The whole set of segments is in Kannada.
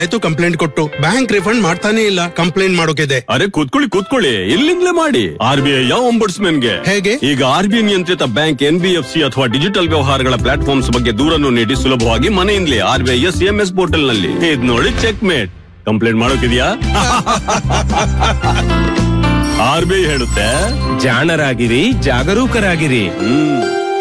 ಆಯ್ತು ಕಂಪ್ಲೇಂಟ್ ಕೊಟ್ಟು ಬ್ಯಾಂಕ್ ರಿಫಂಡ್ ಮಾಡ್ತಾನೆ ಇಲ್ಲ ಕಂಪ್ಲೇಂಟ್ ಮಾಡೋಕಿದೆ ಅರೆ ಕೂತ್ಕೊಳ್ಳಿ ಕೂತ್ಕೊಳ್ಳಿ ಇಲ್ಲಿಂದಲೇ ಮಾಡಿ ಆರ್ ಬಿ ಐ ಗೆ ಹೇಗೆ? ಈಗ ಆರ್ ಬಿ ಐ ನಿಯಂತ್ರಿತ bank N B F C ಅಥವಾ ಡಿಜಿಟಲ್ ವ್ಯವಹಾರಗಳ ಪ್ಲಾಟ್ಫಾರ್ಮ್ಸ್ ಬಗ್ಗೆ ದೂರನ್ನು ನೀಡಿ ಸುಲಭವಾಗಿ ಮನೆಯಿಂದಲೇ R B I S M S portal ನಲ್ಲಿ ಇದ್ ನೋಡಿ ಚೆಕ್ ಮೇಟ್ ಕಂಪ್ಲೇಂಟ್ ಮಾಡೋಕಿದ್ಯಾ ಆರ್ ಬಿ ಐ ಹೇಳುತ್ತೆ ಜಾಣರಾಗಿರಿ ಜಾಗರೂಕರಾಗಿರಿ ಹ್ಮ್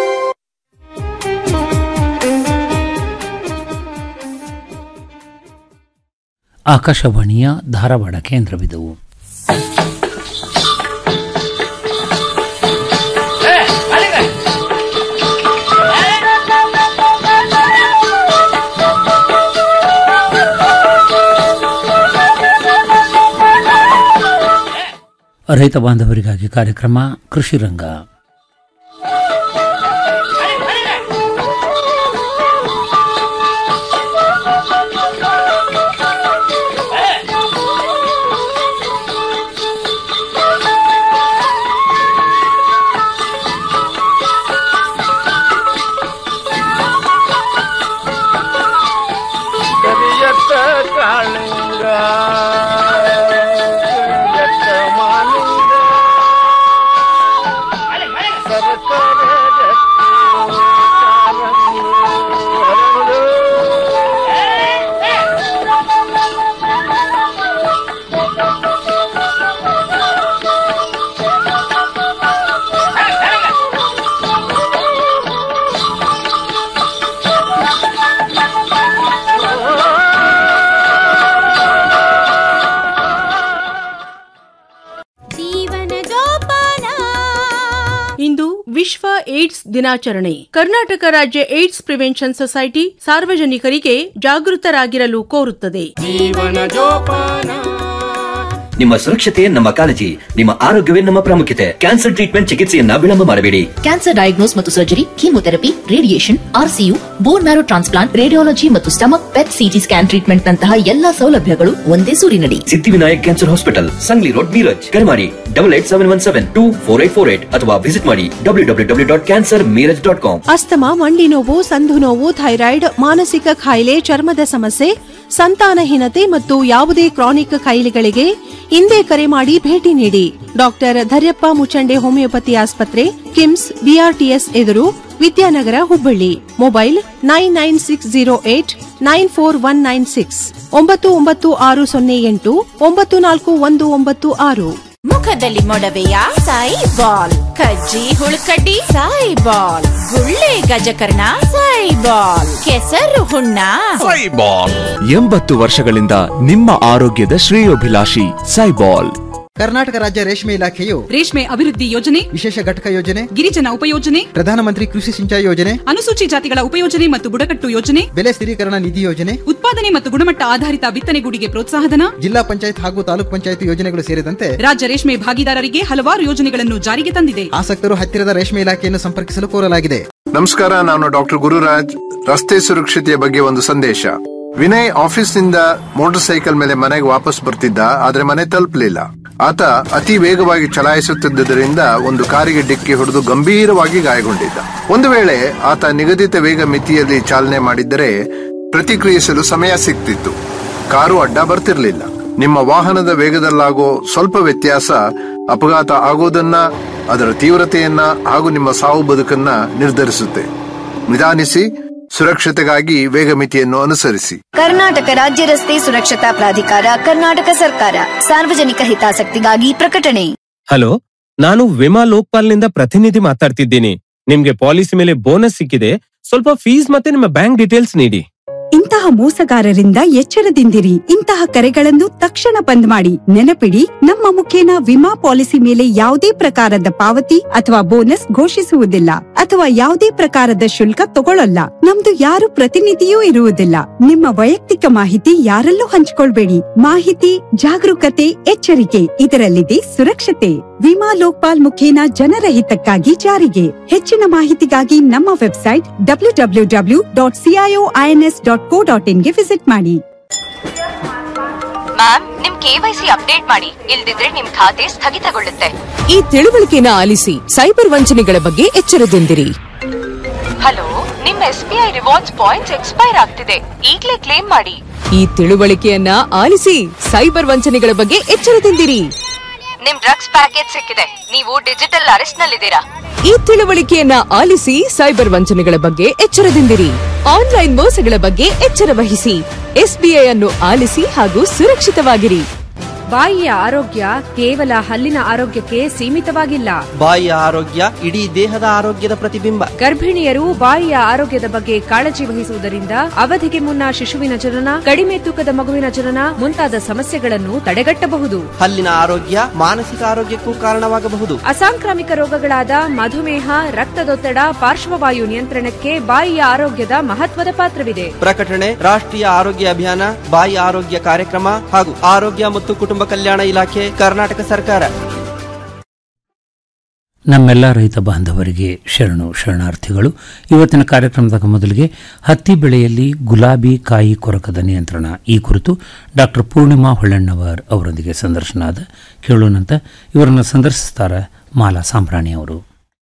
ಆಕಾಶವಾಣಿಯ ಧಾರವಾಡ ಕೇಂದ್ರವಿದು ರೈತ ಬಾಂಧವರಿಗಾಗಿ ಕಾರ್ಯಕ್ರಮ ಕೃಷಿ ರಂಗ ಕರಿಯತ್ತ ಕಾಳಿಂಗ ಕರಿಯತ್ತ ಮಾಲಿಂಗ ಸರಸರ ರಕ್ತಿ ಕಾರಂಗಿ ಹರಡು. ಜೀವನ ಜೋಪಾನ ಇಂದು ವಿಶ್ವ ಏಡ್ಸ್ ದಿನಾಚರಣೆ ಕರ್ನಾಟಕ ರಾಜ್ಯ ಏಡ್ಸ್ ಪ್ರಿವೆನ್ಷನ್ ಸೊಸೈಟಿ ಸಾರ್ವಜನಿಕರಿಗೆ ಜಾಗೃತರಾಗಿರಲು ಕೋರುತ್ತದೆ ಜೀವನ ಜೋಪಾನ ನಿಮ್ಮ ಸುರಕ್ಷತೆ ನಮ್ಮ ಕಾಳಜಿ ನಿಮ್ಮ ಆರೋಗ್ಯವೇ ನಮ್ಮ ಪ್ರಾಮುಖ್ಯತೆ ಕ್ಯಾನ್ಸರ್ ಟ್ರೀಟ್ಮೆಂಟ್ ಚಿಕಿತ್ಸೆಯನ್ನ ವಿಳಂಬ ಮಾಡಬೇಡಿ ಕ್ಯಾನ್ಸರ್ ಡಯಾಗ್ನೋಸ್ ಮತ್ತು surgery chemotherapy radiation RCU bone marrow transplant radiology ಮತ್ತು stomach PET CT scan treatment ನಂತಹ ಎಲ್ಲಾ ಸೌಲಭ್ಯಗಳು ಒಂದೇ ಸೂರಿನಡಿ Siddhivinayak cancer hospital Sangli road Miraj ಕರೆ ಮಾಡಿ double eight seven one seven two four eight four eight ಅಥವಾ ವಿಸಿಟ್ ಮಾಡಿ W W W dot cancer Miraj dot com asthma ಮಂಡಿ ನೋವು ಸಂಧು ನೋವು ಥೈರಾಯ್ಡ್ ಮಾನಸಿಕ ಕಾಯಿಲೆ ಚರ್ಮದ ಸಮಸ್ಯೆ ಸಂತಾನಹೀನತೆ ಮತ್ತು ಯಾವುದೇ ಕ್ರಾನಿಕ್ ಕಾಯಿಲೆಗಳಿಗೆ ಹಿಂದೆ ಕರೆ ಮಾಡಿ ಭೇಟಿ ನೀಡಿ ಡಾಕ್ಟರ್ ಧರ್ಯಪ್ಪ ಮುಚಂಡೆ ಹೋಮಿಯೋಪತಿ ಆಸ್ಪತ್ರೆ ಕಿಮ್ಸ್ ಬಿಆರ್ಟಿಎಸ್ ಎದುರು Vidyanagar Hubballi mobile nine nine six zero eight nine four one nine six ಒಂಬತ್ತು ಒಂಬತ್ತು ಆರು ಸೊನ್ನೆ ಎಂಟು ಒಂಬತ್ತು ನಾಲ್ಕು ಒಂದು ಒಂಬತ್ತು ಆರು ಮುಖದಲ್ಲಿ ಮೊಡವೆಯ ಸಾಯಿ ಬಾಲ್ ಕಜ್ಜಿ ಹುಳುಕಡ್ಡಿ ಸಾಯಿ ಬಾಲ್ ಗುಳ್ಳೆ ಗಜಕರ್ಣ ಸಾಯಿ ಬಾಲ್ ಕೆಸರು ಹುಣ್ಣ ಎಂಬತ್ತು ವರ್ಷಗಳಿಂದ ನಿಮ್ಮ ಆರೋಗ್ಯದ ಶ್ರೇಯೋಭಿಲಾಷಿ ಸೈಬಾಲ್ ಕರ್ನಾಟಕ ರಾಜ್ಯ ರೇಷ್ಮೆ ಇಲಾಖೆಯು ರೇಷ್ಮೆ ಅಭಿವೃದ್ಧಿ ಯೋಜನೆ ವಿಶೇಷ ಘಟಕ ಯೋಜನೆ ಗಿರಿಜನ ಉಪಯೋಜನೆ ಪ್ರಧಾನಮಂತ್ರಿ ಕೃಷಿ ಸಿಂಚಾಯಿ ಯೋಜನೆ ಅನುಸೂಚಿ ಜಾತಿಗಳ ಉಪಯೋಜನೆ ಮತ್ತು ಬುಡಕಟ್ಟು ಯೋಜನೆ ಬೆಲೆ ಸ್ಥಿರೀಕರಣ ನಿಧಿ ಯೋಜನೆ ಉತ್ಪಾದನೆ ಮತ್ತು ಗುಣಮಟ್ಟ ಆಧಾರಿತ ಬಿತ್ತನೆಗೂಡಿಗೆ ಪ್ರೋತ್ಸಾಹಧನ ಜಿಲ್ಲಾ ಪಂಚಾಯತ್ ಹಾಗೂ ತಾಲೂಕ್ ಪಂಚಾಯತ್ ಯೋಜನೆಗಳು ಸೇರಿದಂತೆ ರಾಜ್ಯ ರೇಷ್ಮೆ ಭಾಗಿದಾರರಿಗೆ ಹಲವಾರು ಯೋಜನೆಗಳನ್ನು ಜಾರಿಗೆ ತಂದಿದೆ ಆಸಕ್ತರು ಹತ್ತಿರದ ರೇಷ್ಮೆ ಇಲಾಖೆಯನ್ನು ಸಂಪರ್ಕಿಸಲು ಕೋರಲಾಗಿದೆ ನಮಸ್ಕಾರ ನಾನು ಡಾಕ್ಟರ್ ಗುರುರಾಜ್ ರಸ್ತೆ ಸುರಕ್ಷತೆಯ ಬಗ್ಗೆ ಒಂದು ಸಂದೇಶ ವಿನಯ್ ಆಫೀಸ್ನಿಂದ ಮೋಟಾರ್ ಸೈಕಲ್ ಮೇಲೆ ಮನೆಗೆ ವಾಪಸ್ ಬರ್ತಿದ್ದ ಆದ್ರೆ ಮನೆ ತಲುಪಲಿಲ್ಲ ಆತ ಅತಿ ವೇಗವಾಗಿ ಚಲಾಯಿಸುತ್ತಿದ್ದರಿಂದ ಒಂದು ಕಾರಿಗೆ ಡಿಕ್ಕಿ ಹೊಡೆದು ಗಂಭೀರವಾಗಿ ಗಾಯಗೊಂಡಿದ್ದ ಒಂದು ವೇಳೆ ಆತ ನಿಗದಿತ ವೇಗ ಮಿತಿಯಲ್ಲಿ ಚಾಲನೆ ಮಾಡಿದ್ದರೆ ಪ್ರತಿಕ್ರಿಯಿಸಲು ಸಮಯ ಸಿಗ್ತಿತ್ತು ಕಾರು ಅಡ್ಡ ಬರ್ತಿರ್ಲಿಲ್ಲ ನಿಮ್ಮ ವಾಹನದ ವೇಗದಲ್ಲಾಗೋ ಸ್ವಲ್ಪ ವ್ಯತ್ಯಾಸ ಅಪಘಾತ ಆಗೋದನ್ನ ಅದರ ತೀವ್ರತೆಯನ್ನ ಹಾಗೂ ನಿಮ್ಮ ಸಾವು ಬದುಕನ್ನ ನಿರ್ಧರಿಸುತ್ತೆ ನಿಧಾನಿಸಿ ಸುರಕ್ಷತೆಗಾಗಿ ವೇಗ ಮಿತಿಯನ್ನು ಅನುಸರಿಸಿ ಕರ್ನಾಟಕ ರಾಜ್ಯ ರಸ್ತೆ ಸುರಕ್ಷತಾ ಪ್ರಾಧಿಕಾರ ಕರ್ನಾಟಕ ಸರ್ಕಾರ ಸಾರ್ವಜನಿಕ ಹಿತಾಸಕ್ತಿಗಾಗಿ ಪ್ರಕಟಣೆ ಹಲೋ ನಾನು ವಿಮಾ ಲೋಕ್ಪಾಲ್ನಿಂದ ಪ್ರತಿನಿಧಿ ಮಾತಾಡ್ತಿದ್ದೀನಿ ನಿಮ್ಗೆ ಪಾಲಿಸಿ ಮೇಲೆ ಬೋನಸ್ ಸಿಕ್ಕಿದೆ ಸ್ವಲ್ಪ ಫೀಸ್ ಮತ್ತೆ ನಿಮ್ಮ ಬ್ಯಾಂಕ್ ಡೀಟೇಲ್ಸ್ ನೀಡಿ ಇಂತಹ ಮೋಸಗಾರರಿಂದ ಎಚ್ಚರದಿಂದಿರಿ ಇಂತಹ ಕರೆಗಳನ್ನು ತಕ್ಷಣ ಬಂದ್ ಮಾಡಿ ನೆನಪಿಡಿ ನಮ್ಮ ಮುಖೇನ ವಿಮಾ ಪಾಲಿಸಿ ಮೇಲೆ ಯಾವುದೇ ಪ್ರಕಾರದ ಪಾವತಿ ಅಥವಾ ಬೋನಸ್ ಘೋಷಿಸುವುದಿಲ್ಲ ಅಥವಾ ಯಾವುದೇ ಪ್ರಕಾರದ ಶುಲ್ಕ ತಗೊಳ್ಳಲ್ಲ ನಮ್ದು ಯಾರು ಪ್ರತಿನಿಧಿಯೂ ಇರುವುದಿಲ್ಲ ನಿಮ್ಮ ವೈಯಕ್ತಿಕ ಮಾಹಿತಿ ಯಾರಲ್ಲೂ ಹಂಚಿಕೊಳ್ಬೇಡಿ ಮಾಹಿತಿ ಜಾಗರೂಕತೆ ಎಚ್ಚರಿಕೆ ಇದರಲ್ಲಿದೆ ಸುರಕ್ಷತೆ ವಿಮಾ ಲೋಕ್ಪಾಲ್ ಮುಖೇನ ಜನರ ಹಿತಕ್ಕಾಗಿ ಜಾರಿಗೆ ಹೆಚ್ಚಿನ ಮಾಹಿತಿಗಾಗಿ ನಮ್ಮ website W W W dot CIO INS dot co dot ಇನ್ಗೆ ವಿಸಿಟ್ ಮಾಡಿ ಮ್ಯಾಮ್ ನಿಮ್ ಕೆವೈಸಿ ಅಪ್ಡೇಟ್ ಮಾಡಿ ಇಲ್ದಿದ್ರೆ ನಿಮ್ ಖಾತೆ ಸ್ಥಗಿತಗೊಳ್ಳುತ್ತೆ ಈ ತಿಳುವಳಿಕೆನ ಆಲಿಸಿ ಸೈಬರ್ ವಂಚನೆಗಳ ಬಗ್ಗೆ ಎಚ್ಚರದಿಂದಿರಿ ಹಲೋ ನಿಮ್ S B I rewards points expire ಆಗ್ತಿದೆ ಈಗ್ಲೇ ಕ್ಲೇಮ್ ಮಾಡಿ ಈ ತಿಳುವಳಿಕೆಯನ್ನ ಆಲಿಸಿ ಸೈಬರ್ ವಂಚನೆಗಳ ಬಗ್ಗೆ ಎಚ್ಚರದಿಂದಿರಿ ನಿಮ್ ಡ್ರಗ್ಸ್ ಪ್ಯಾಕೇಜ್ ಸಿಕ್ಕಿದೆ ನೀವು ಡಿಜಿಟಲ್ ಅರೆಸ್ಟ್ ನಲ್ಲಿದ್ದೀರಾ ಈ ತಿಳುವಳಿಕೆಯನ್ನ ಆಲಿಸಿ ಸೈಬರ್ ವಂಚನೆಗಳ ಬಗ್ಗೆ ಎಚ್ಚರದಿಂದಿರಿ ಆನ್ಲೈನ್ ಮೋಸಗಳ ಬಗ್ಗೆ ಎಚ್ಚರ ವಹಿಸಿ ಎಸ್ಬಿಐ ಅನ್ನು ಆಲಿಸಿ ಹಾಗೂ ಸುರಕ್ಷಿತವಾಗಿರಿ ಬಾಯಿಯ ಆರೋಗ್ಯ ಕೇವಲ ಹಲ್ಲಿನ ಆರೋಗ್ಯಕ್ಕೆ ಸೀಮಿತವಾಗಿಲ್ಲ ಬಾಯಿಯ ಆರೋಗ್ಯ ಇಡೀ ದೇಹದ ಆರೋಗ್ಯದ ಪ್ರತಿಬಿಂಬ ಗರ್ಭಿಣಿಯರು ಬಾಯಿಯ ಆರೋಗ್ಯದ ಬಗ್ಗೆ ಕಾಳಜಿ ವಹಿಸುವುದರಿಂದ ಅವಧಿಗೆ ಮುನ್ನ ಶಿಶುವಿನ ಜನನ ಕಡಿಮೆ ತೂಕದ ಮಗುವಿನ ಜನನ ಮುಂತಾದ ಸಮಸ್ಯೆಗಳನ್ನು ತಡೆಗಟ್ಟಬಹುದು ಹಲ್ಲಿನ ಆರೋಗ್ಯ ಮಾನಸಿಕ ಆರೋಗ್ಯಕ್ಕೂ ಕಾರಣವಾಗಬಹುದು ಅಸಾಂಕ್ರಾಮಿಕ ರೋಗಗಳಾದ ಮಧುಮೇಹ ರಕ್ತದೊತ್ತಡ ಪಾರ್ಶ್ವವಾಯು ನಿಯಂತ್ರಣಕ್ಕೆ ಬಾಯಿಯ ಆರೋಗ್ಯದ ಮಹತ್ವದ ಪಾತ್ರವಿದೆ ಪ್ರಕಟಣೆ ರಾಷ್ಟ್ರೀಯ ಆರೋಗ್ಯ ಅಭಿಯಾನ ಬಾಯಿ ಆರೋಗ್ಯ ಕಾರ್ಯಕ್ರಮ ಹಾಗೂ ಆರೋಗ್ಯ ಮತ್ತು ಕುಟುಂಬ ಕಲ್ಯಾಣ ಇಲಾಖೆ ಕರ್ನಾಟಕ ಸರ್ಕಾರ ನಮ್ಮೆಲ್ಲ ರೈತ ಬಾಂಧವರಿಗೆ ಶರಣು ಶರಣಾರ್ಥಿಗಳು ಇವತ್ತಿನ ಕಾರ್ಯಕ್ರಮದಾಗ ಮೊದಲಿಗೆ ಹತ್ತಿ ಬೆಳೆಯಲ್ಲಿ ಗುಲಾಬಿ ಕಾಯಿ ಕೊರಕದ ನಿಯಂತ್ರಣ ಈ ಕುರಿತು ಡಾಕ್ಟರ್ ಪೂರ್ಣಿಮಾ ಹೊಳ್ಳಣ್ಣವರ್ ಅವರೊಂದಿಗೆ ಸಂದರ್ಶನ ಆದ ಕೇಳೋಣಂತ ಇವರನ್ನು ಸಂದರ್ಶಿಸ್ತಾರ ಮಾಲಾ ಸಾಂಬ್ರಾಣಿ ಅವರು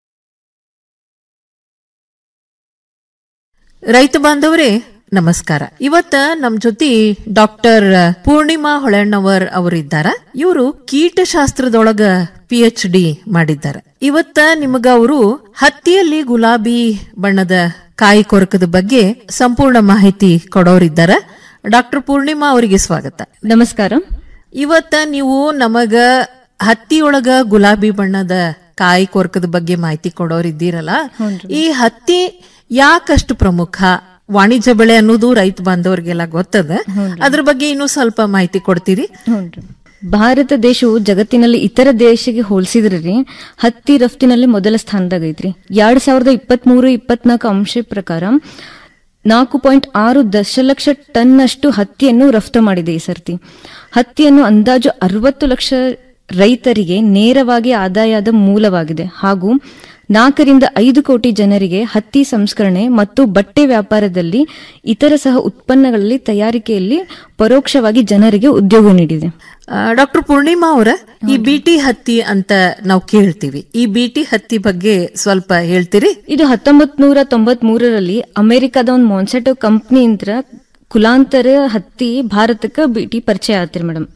ರೈತ ಬಾಂಧವರೇ ನಮಸ್ಕಾರ ಇವತ್ತ ನಮ್ ಜೊತೆ ಡಾಕ್ಟರ್ ಪೂರ್ಣಿಮಾ ಹೊಳೆಣ್ಣವರ್ ಅವರಿದ್ದಾರ ಇವರು ಕೀಟಶಾಸ್ತ್ರದೊಳಗ ಪಿ ಎಚ್ ಡಿ ಮಾಡಿದ್ದಾರೆ ಇವತ್ತ ನಿಮಗ ಅವರು ಹತ್ತಿಯಲ್ಲಿ ಗುಲಾಬಿ ಬಣ್ಣದ ಕಾಯಿ ಕೊರಕದ ಬಗ್ಗೆ ಸಂಪೂರ್ಣ ಮಾಹಿತಿ ಕೊಡೋರಿದ್ದಾರ ಡಾಕ್ಟರ್ ಪೂರ್ಣಿಮಾ ಅವರಿಗೆ ಸ್ವಾಗತ ನಮಸ್ಕಾರ ಇವತ್ತ ನೀವು ನಮಗ ಹತ್ತಿಯೊಳಗ ಗುಲಾಬಿ ಬಣ್ಣದ ಕಾಯಿ ಕೊರಕದ ಬಗ್ಗೆ ಮಾಹಿತಿ ಕೊಡೋರಿದ್ದೀರಲ್ಲ ಈ ಹತ್ತಿ ಯಾಕಷ್ಟು ಪ್ರಮುಖ ವಾಣಿಜ್ಯ ಬೆಳೆ ಅನ್ನೋದು ರೈತ ಬಾಂಧವರಿಗೆಲ್ಲ ಗೊತ್ತದ ಅದ್ರ ಬಗ್ಗೆ ಇನ್ನೂ ಸ್ವಲ್ಪ ಮಾಹಿತಿ ಕೊಡ್ತೀರಿ ಭಾರತ ದೇಶವು ಜಗತ್ತಿನಲ್ಲಿ ಇತರ ದೇಶಕ್ಕೆ ಹೋಲಿಸಿದ್ರೆ ರೀ ಹತ್ತಿ ರಫ್ತಿನಲ್ಲಿ ಮೊದಲ ಸ್ಥಾನದಾಗ ಐತ್ರಿ ಎರಡ್ ಸಾವಿರದ ಇಪ್ಪತ್ತ್ ಮೂರು ಇಪ್ಪತ್ನಾಲ್ಕು ಅಂಶ ಪ್ರಕಾರ ನಾಲ್ಕು ಪಾಯಿಂಟ್ ಆರು ದಶಲಕ್ಷ ಟನ್ ಅಷ್ಟು ಹತ್ತಿಯನ್ನು ರಫ್ತು ಮಾಡಿದೆ ಈ ಸರ್ತಿ ಹತ್ತಿಯನ್ನು ಅಂದಾಜು ಅರವತ್ತು ಲಕ್ಷ ರೈತರಿಗೆ ನೇರವಾಗಿ ಆದಾಯದ ಮೂಲವಾಗಿದೆ ಹಾಗೂ ನಾಲ್ಕರಿಂದ ಐದು ಕೋಟಿ ಜನರಿಗೆ ಹತ್ತಿ ಸಂಸ್ಕರಣೆ ಮತ್ತು ಬಟ್ಟೆ ವ್ಯಾಪಾರದಲ್ಲಿ ಇತರ ಸಹ ಉತ್ಪನ್ನಗಳಲ್ಲಿ ತಯಾರಿಕೆಯಲ್ಲಿ ಪರೋಕ್ಷವಾಗಿ ಜನರಿಗೆ ಉದ್ಯೋಗ ನೀಡಿದೆ ಡಾಕ್ಟರ್ ಪೂರ್ಣಿಮಾ ಅವರ ಈ ಬಿಟಿ ಹತ್ತಿ ಅಂತ ನಾವು ಕೇಳ್ತೀವಿ ಈ ಬಿಟಿ ಹತ್ತಿ ಬಗ್ಗೆ ಸ್ವಲ್ಪ ಹೇಳ್ತೀರಿ ಇದು ಹತ್ತೊಂಬತ್ ನೂರ ತೊಂಬತ್ ಮೂರರಲ್ಲಿ ಅಮೆರಿಕದ ಒಂದು ಮಾನ್ಸೆಟೋ ಕಂಪ್ನಿಯಿಂದ ಕುಲಾಂತರ ಹತ್ತಿ ಭಾರತಕ್ಕೆ ಬಿಟಿ ಪರಿಚಯ ಆತ್ರಿ ಮೇಡಮ್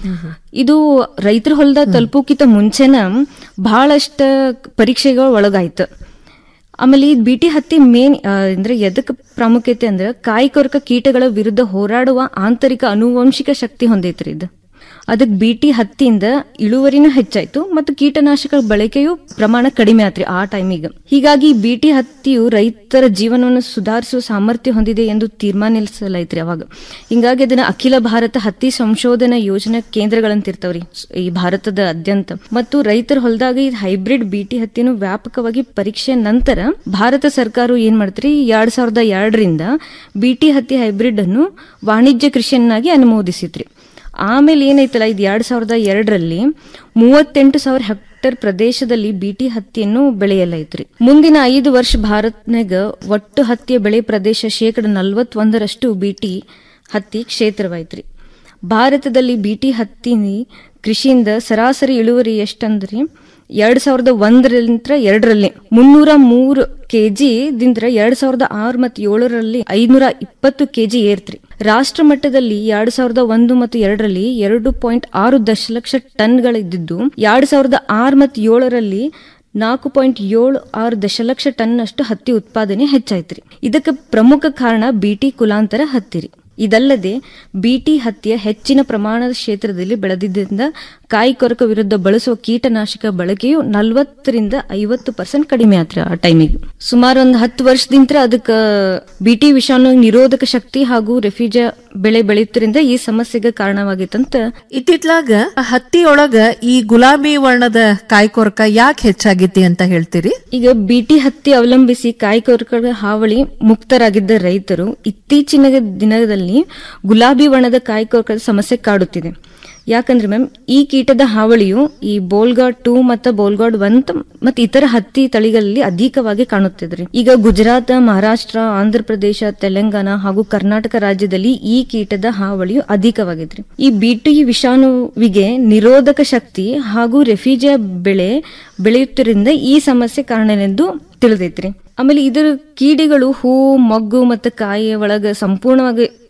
ಇದು ರೈತರ ಹೊಲದಾಗ ತಲುಪೋಕಿತ ಮುಂಚೆನ ಬಹಳಷ್ಟ ಪರೀಕ್ಷೆಗಳು ಒಳಗಾಯ್ತು ಆಮೇಲೆ ಈ ಬಿಟಿ ಹತ್ತಿ ಮೇನ್ ಅಂದ್ರೆ ಎದಕ್ಕೆ ಪ್ರಾಮುಖ್ಯತೆ ಅಂದ್ರೆ ಕಾಯಿ ಕೊರಕ ಕೀಟಗಳ ವಿರುದ್ಧ ಹೋರಾಡುವ ಆಂತರಿಕ ಅನುವಂಶಿಕ ಶಕ್ತಿ ಹೊಂದೈತ್ರಿ ಇದು ಅದಕ್ಕೆ ಬಿಟಿ ಹತ್ತಿಯಿಂದ ಇಳುವರಿನೂ ಹೆಚ್ಚಾಯ್ತು ಮತ್ತು ಕೀಟನಾಶಕ ಬಳಕೆಯು ಪ್ರಮಾಣ ಕಡಿಮೆ ಆತ್ರಿ ಆ ಟೈಮಿಗೆ ಹೀಗಾಗಿ ಬಿಟಿ ಹತ್ತಿಯು ರೈತರ ಜೀವನವನ್ನು ಸುಧಾರಿಸುವ ಸಾಮರ್ಥ್ಯ ಹೊಂದಿದೆ ಎಂದು ತೀರ್ಮಾನಿಸಲಾಯ್ತ್ರಿ ಅವಾಗ ಹಿಂಗಾಗಿ ಅದನ್ನ ಅಖಿಲ ಭಾರತ ಹತ್ತಿ ಸಂಶೋಧನಾ ಯೋಜನಾ ಕೇಂದ್ರಗಳಂತಿರ್ತಾವ್ರಿ ಈ ಭಾರತದ ಅದ್ಯಂತ ಮತ್ತು ರೈತರ ಹೊಲದಾಗ ಈ ಹೈಬ್ರಿಡ್ ಬಿಟಿ ಹತ್ತಿಯನ್ನು ವ್ಯಾಪಕವಾಗಿ ಪರೀಕ್ಷೆ ನಂತರ ಭಾರತ ಸರ್ಕಾರ ಏನ್ ಮಾಡ್ತ್ರಿ ಎರಡ್ ಸಾವಿರದ ಎರಡರಿಂದ ಬಿಟಿ ಹತ್ತಿ ಹೈಬ್ರಿಡ್ ಅನ್ನು ವಾಣಿಜ್ಯ ಕೃಷಿಯನ್ನಾಗಿ ಅನುಮೋದಿಸಿತ್ರಿ ಆಮೇಲೆ ಏನೈತಲ್ಲ ಇದು ಎರಡ್ ಸಾವಿರದ ಎರಡರಲ್ಲಿ ಮೂವತ್ತೆಂಟು ಸಾವಿರ ಹೆಕ್ಟೇರ್ ಪ್ರದೇಶದಲ್ಲಿ ಬಿಟಿ ಹತ್ತಿಯನ್ನು ಬೆಳೆಯಲೈತ್ರಿ ಮುಂದಿನ ಐದು ವರ್ಷ ಭಾರತ್ನಾಗ ಒಟ್ಟು ಹತ್ತಿಯ ಬೆಳೆ ಪ್ರದೇಶ ಶೇಕಡ ನಲವತ್ತೊಂದರಷ್ಟು ಬಿಟಿ ಹತ್ತಿ ಕ್ಷೇತ್ರವಾಯ್ತ್ರಿ ಭಾರತದಲ್ಲಿ ಬಿಟಿ ಹತ್ತಿ ಕೃಷಿಯಿಂದ ಸರಾಸರಿ ಇಳುವರಿ ಎಷ್ಟಂದ್ರಿ ಎರಡ್ ಸಾವಿರದ ಒಂದರಿಂದ ಎರಡರಲ್ಲಿ ಮುನ್ನೂರ ಮೂರು ಕೆಜಿ ದಿಂದ ಎರಡ್ ಸಾವಿರದ ಆರು ಮತ್ತು ಏಳರಲ್ಲಿ ಐನೂರ ಇಪ್ಪತ್ತು ಕೆಜಿ ಏರ್ತ್ರಿ ರಾಷ್ಟ್ರ ಮಟ್ಟದಲ್ಲಿ ಎರಡ್ ಸಾವಿರದ ಒಂದು ಮತ್ತು ಎರಡರಲ್ಲಿ ಎರಡು ಪಾಯಿಂಟ್ ಆರು ದಶಲಕ್ಷ ಟನ್ಗಳಿದ್ದು ಎರಡ್ ಸಾವಿರದ ಆರು ಮತ್ತು ಏಳರಲ್ಲಿ ನಾಲ್ಕು ಪಾಯಿಂಟ್ ಏಳು ಆರು ದಶಲಕ್ಷ ಟನ್ ಅಷ್ಟು ಹತ್ತಿ ಉತ್ಪಾದನೆ ಹೆಚ್ಚಾಯ್ತ್ರಿ ಇದಕ್ಕೆ ಪ್ರಮುಖ ಕಾರಣ ಬಿಟಿ ಕುಲಾಂತರ ಹತ್ತಿರಿ ಇದಲ್ಲದೆ ಬಿಟಿ ಹತ್ತಿಯ ಹೆಚ್ಚಿನ ಪ್ರಮಾಣದ ಕ್ಷೇತ್ರದಲ್ಲಿ ಬೆಳೆದಿದ್ದರಿಂದ ಕಾಯಿ ಕೊರಕ ವಿರುದ್ಧ ಬಳಸುವ ಕೀಟನಾಶಕ ಬಳಕೆಯು ನಲ್ವತ್ತರಿಂದ ಐವತ್ತು ಪರ್ಸೆಂಟ್ ಕಡಿಮೆ ಆತ್ರಿ ಆ ಟೈಮಿಗೆ ಸುಮಾರು ಒಂದು ಹತ್ತು ವರ್ಷದಿಂದ ಅದಕ್ಕೆ ಬಿಟಿ ವಿಷಾಣು ನಿರೋಧಕ ಶಕ್ತಿ ಹಾಗೂ ರೆಫ್ಯೂಜ ಬೆಳೆ ಬೆಳೆಯುತ್ತರಿಂದ ಈ ಸಮಸ್ಯೆಗೆ ಕಾರಣವಾಗಿತ್ತಂತ ಇತ್ತಿತ್ಲಾಗ ಹತ್ತಿಯೊಳಗ ಈ ಗುಲಾಬಿ ವರ್ಣದ ಕಾಯಿ ಕೊರಕ ಯಾಕೆ ಹೆಚ್ಚಾಗೈತಿ ಅಂತ ಹೇಳ್ತೀರಿ ಈಗ ಬಿಟಿ ಹತ್ತಿ ಅವಲಂಬಿಸಿ ಕಾಯಿ ಕೊರಕದ ಹಾವಳಿ ಮುಕ್ತರಾಗಿದ್ದ ರೈತರು ಇತ್ತೀಚಿನ ದಿನದಲ್ಲಿ ಗುಲಾಬಿ ವರ್ಣದ ಕಾಯಿ ಕೊರಕದ ಸಮಸ್ಯೆ ಕಾಡುತ್ತಿದೆ ಯಾಕಂದ್ರೆ ಮ್ಯಾಮ್ ಈ ಕೀಟದ ಹಾವಳಿಯು ಈ ಬೋಲ್ಗಾಡ್ ಟೂ ಮತ್ತು ಬೋಲ್ಗಾಡ್ ಒನ್ ಮತ್ತು ಇತರ ಹತ್ತಿ ತಳಿಗಳಲ್ಲಿ ಅಧಿಕವಾಗಿ ಕಾಣುತ್ತಿದ್ರಿ ಈಗ ಗುಜರಾತ್ ಮಹಾರಾಷ್ಟ್ರ ಆಂಧ್ರ ಪ್ರದೇಶ ತೆಲಂಗಾಣ ಹಾಗೂ ಕರ್ನಾಟಕ ರಾಜ್ಯದಲ್ಲಿ ಈ ಕೀಟದ ಹಾವಳಿಯು ಅಧಿಕವಾಗಿದ್ರಿ ಈ ಬಿಟಿ ವಿಷಾಣುವಿಗೆ ನಿರೋಧಕ ಶಕ್ತಿ ಹಾಗೂ ರೆಫ್ಯೂಜಿಯ ಬೆಳೆ ಬೆಳೆಯುತ್ತಿರಿಂದ ಈ ಸಮಸ್ಯೆ ಕಾರಣವೆಂದು ತಿಳಿದೈತ್ರಿ ಆಮೇಲೆ ಇದರ ಕೀಡಿಗಳು ಹೂ ಮೊಗ್ಗು ಮತ್ತು ಕಾಯಿಯ ಒಳಗ ಸಂಪೂರ್ಣವಾಗಿ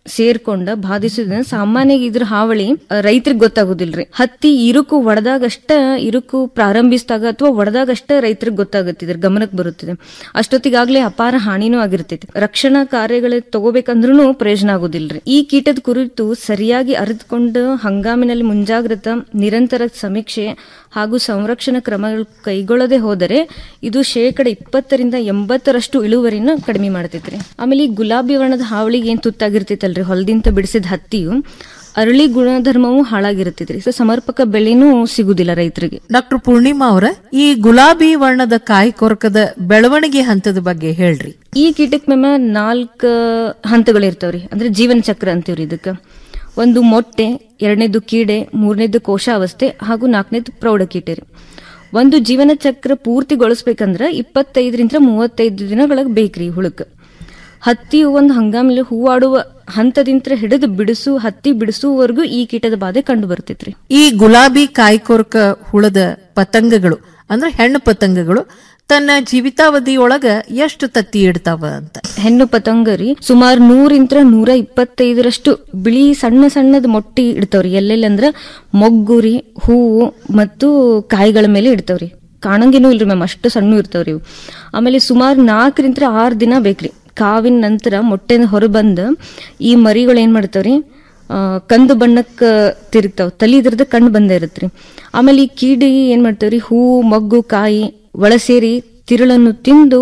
ಸೇರ್ಕೊಂಡ ಬಾಧಿಸಿದ ಸಾಮಾನ್ಯ ಇದ್ರ ಹಾವಳಿ ರೈತರಿಗೆ ಗೊತ್ತಾಗುದಿಲ್ರಿ ಹತ್ತಿ ಇರುಕು ಒಡೆದಾಗಷ್ಟ ಇರುಕು ಪ್ರಾರಂಭಿಸಿದಾಗ ಅಥವಾ ಒಡೆದಾಗಷ್ಟ ರೈತರಿಗೆ ಗೊತ್ತಾಗುತ್ತೆ ಇದ್ರ ಗಮನಕ್ಕೆ ಬರುತ್ತದೆ ಅಷ್ಟೊತ್ತಿಗಾಗ್ಲೇ ಅಪಾರ ಹಾನಿನೂ ಆಗಿರ್ತೈತಿ ರಕ್ಷಣಾ ಕಾರ್ಯಗಳು ತಗೋಬೇಕಂದ್ರೂ ಪ್ರಯೋಜನ ಆಗುದಿಲ್ರಿ ಈ ಕೀಟದ ಕುರಿತು ಸರಿಯಾಗಿ ಅರಿತುಕೊಂಡು ಹಂಗಾಮಿನಲ್ಲಿ ಮುಂಜಾಗ್ರತಾ ನಿರಂತರ ಸಮೀಕ್ಷೆ ಹಾಗೂ ಸಂರಕ್ಷಣಾ ಕ್ರಮಗಳು ಕೈಗೊಳ್ಳದೆ ಹೋದರೆ ಇದು ಶೇಕಡ ಇಪ್ಪತ್ತರಿಂದ ಎಂಬತ್ತರಷ್ಟು ಇಳುವರಿನ ಕಡಿಮೆ ಮಾಡ್ತೈತ್ರಿ ಆಮೇಲೆ ಈ ಗುಲಾಬಿ ವರ್ಣದ ಹಾವಳಿಗೆ ಏನ್ ತುತ್ತಾಗಿರ್ತೈತಲ್ರಿ ಹೊಲದಿಂದ ಬಿಡಿಸಿದ ಹತ್ತಿಯು ಅರಳಿ ಗುಣಧರ್ಮವು ಹಾಳಾಗಿರ್ತೈತ್ರಿ ಸೊ ಸಮರ್ಪಕ ಬೆಳೆನೂ ಸಿಗುದಿಲ್ಲ ರೈತರಿಗೆ ಡಾಕ್ಟರ್ ಪೂರ್ಣಿಮಾ ಅವರ ಈ ಗುಲಾಬಿ ವರ್ಣದ ಕಾಯಿ ಕೊರಕದ ಬೆಳವಣಿಗೆ ಹಂತದ ಬಗ್ಗೆ ಹೇಳ್ರಿ ಈ ಕೀಟಕ್ ಮ್ಯಾಮ ನಾಲ್ಕು ಹಂತಗಳು ಇರ್ತಾವ್ರಿ ಅಂದ್ರೆ ಜೀವನ ಚಕ್ರ ಅಂತೀವ್ರಿ ಇದಕ್ಕ ಒಂದು ಮೊಟ್ಟೆ ಎರಡನೇದು ಕೀಡೆ ಮೂರನೇದು ಕೋಶಾವಸ್ಥೆ ಹಾಗೂ ನಾಲ್ಕನೇದು ಪ್ರೌಢಕೀಟ ರೀ ಒಂದು ಜೀವನ ಚಕ್ರ ಪೂರ್ತಿಗೊಳಿಸ್ಬೇಕಂದ್ರ ಇಪ್ಪತ್ತೈದರಿಂದ ಮೂವತ್ತೈದು ದಿನಗಳಿಗೆ ಬೇಕ್ರಿ ಹುಳಕ್ ಹತ್ತಿಯು ಒಂದು ಹಂಗಾಮಲ್ಲಿ ಹೂವಾಡುವ ಹಂತದಿಂದ ಹಿಡಿದು ಬಿಡಿಸು ಹತ್ತಿ ಬಿಡಿಸುವವರೆಗೂ ಈ ಕೀಟದ ಬಾಧೆ ಕಂಡು ಬರ್ತೈತ್ರಿ ಈ ಗುಲಾಬಿ ಕಾಯಿ ಕೊರಕ ಹುಳದ ಪತಂಗಗಳು ಅಂದ್ರೆ ಹೆಣ್ಣು ಪತಂಗಗಳು ತನ್ನ ಜೀವಿತಾವಧಿಯೊಳಗ ಎಷ್ಟು ತತ್ತಿ ಇಡ್ತಾವ ಅಂತ ಹೆಣ್ಣು ಪತಂಗರಿ ಸುಮಾರು ನೂರಿಂತ್ರ ನೂರ ಇಪ್ಪತ್ತೈದರಷ್ಟು ಬಿಳಿ ಸಣ್ಣ ಸಣ್ಣದ ಮೊಟ್ಟಿ ಇಡ್ತಾವ್ರಿ ಎಲ್ಲೆಲ್ಲಿ ಅಂದ್ರ ಮೊಗ್ಗುರಿ ಹೂವು ಮತ್ತು ಕಾಯಿಗಳ ಮೇಲೆ ಇಡ್ತಾವ್ರಿ ಕಾಣಂಗೇನೂ ಇಲ್ರಿ ಮ್ಯಾಮ್ ಅಷ್ಟು ಸಣ್ಣ ಇರ್ತಾವ್ರಿ ಇವು ಆಮೇಲೆ ಸುಮಾರು ನಾಲ್ಕರಿಂದ ಆರು ದಿನ ಬೇಕ್ರಿ ಕಾವಿನ ನಂತರ ಮೊಟ್ಟೆನ ಹೊರಬಂದ ಈ ಮರಿಗಳು ಏನ್ ಮಾಡ್ತಾವ್ರಿ ಆ, ಕಂದು ಬಣ್ಣಕ್ಕ ತಿರುಗ್ತಾವ ತಲಿ ಇದ್ರದ ಕಣ್ಣು ಬಂದ ಇರತ್ರಿ ಆಮೇಲೆ ಈ ಕೀಡಿ ಏನ್ ಮಾಡ್ತಾವ್ರಿ ಹೂವು ಮೊಗ್ಗು ಕಾಯಿ ಒಳ ಸೇರಿ ತಿರುಳನ್ನು ತಿಂದು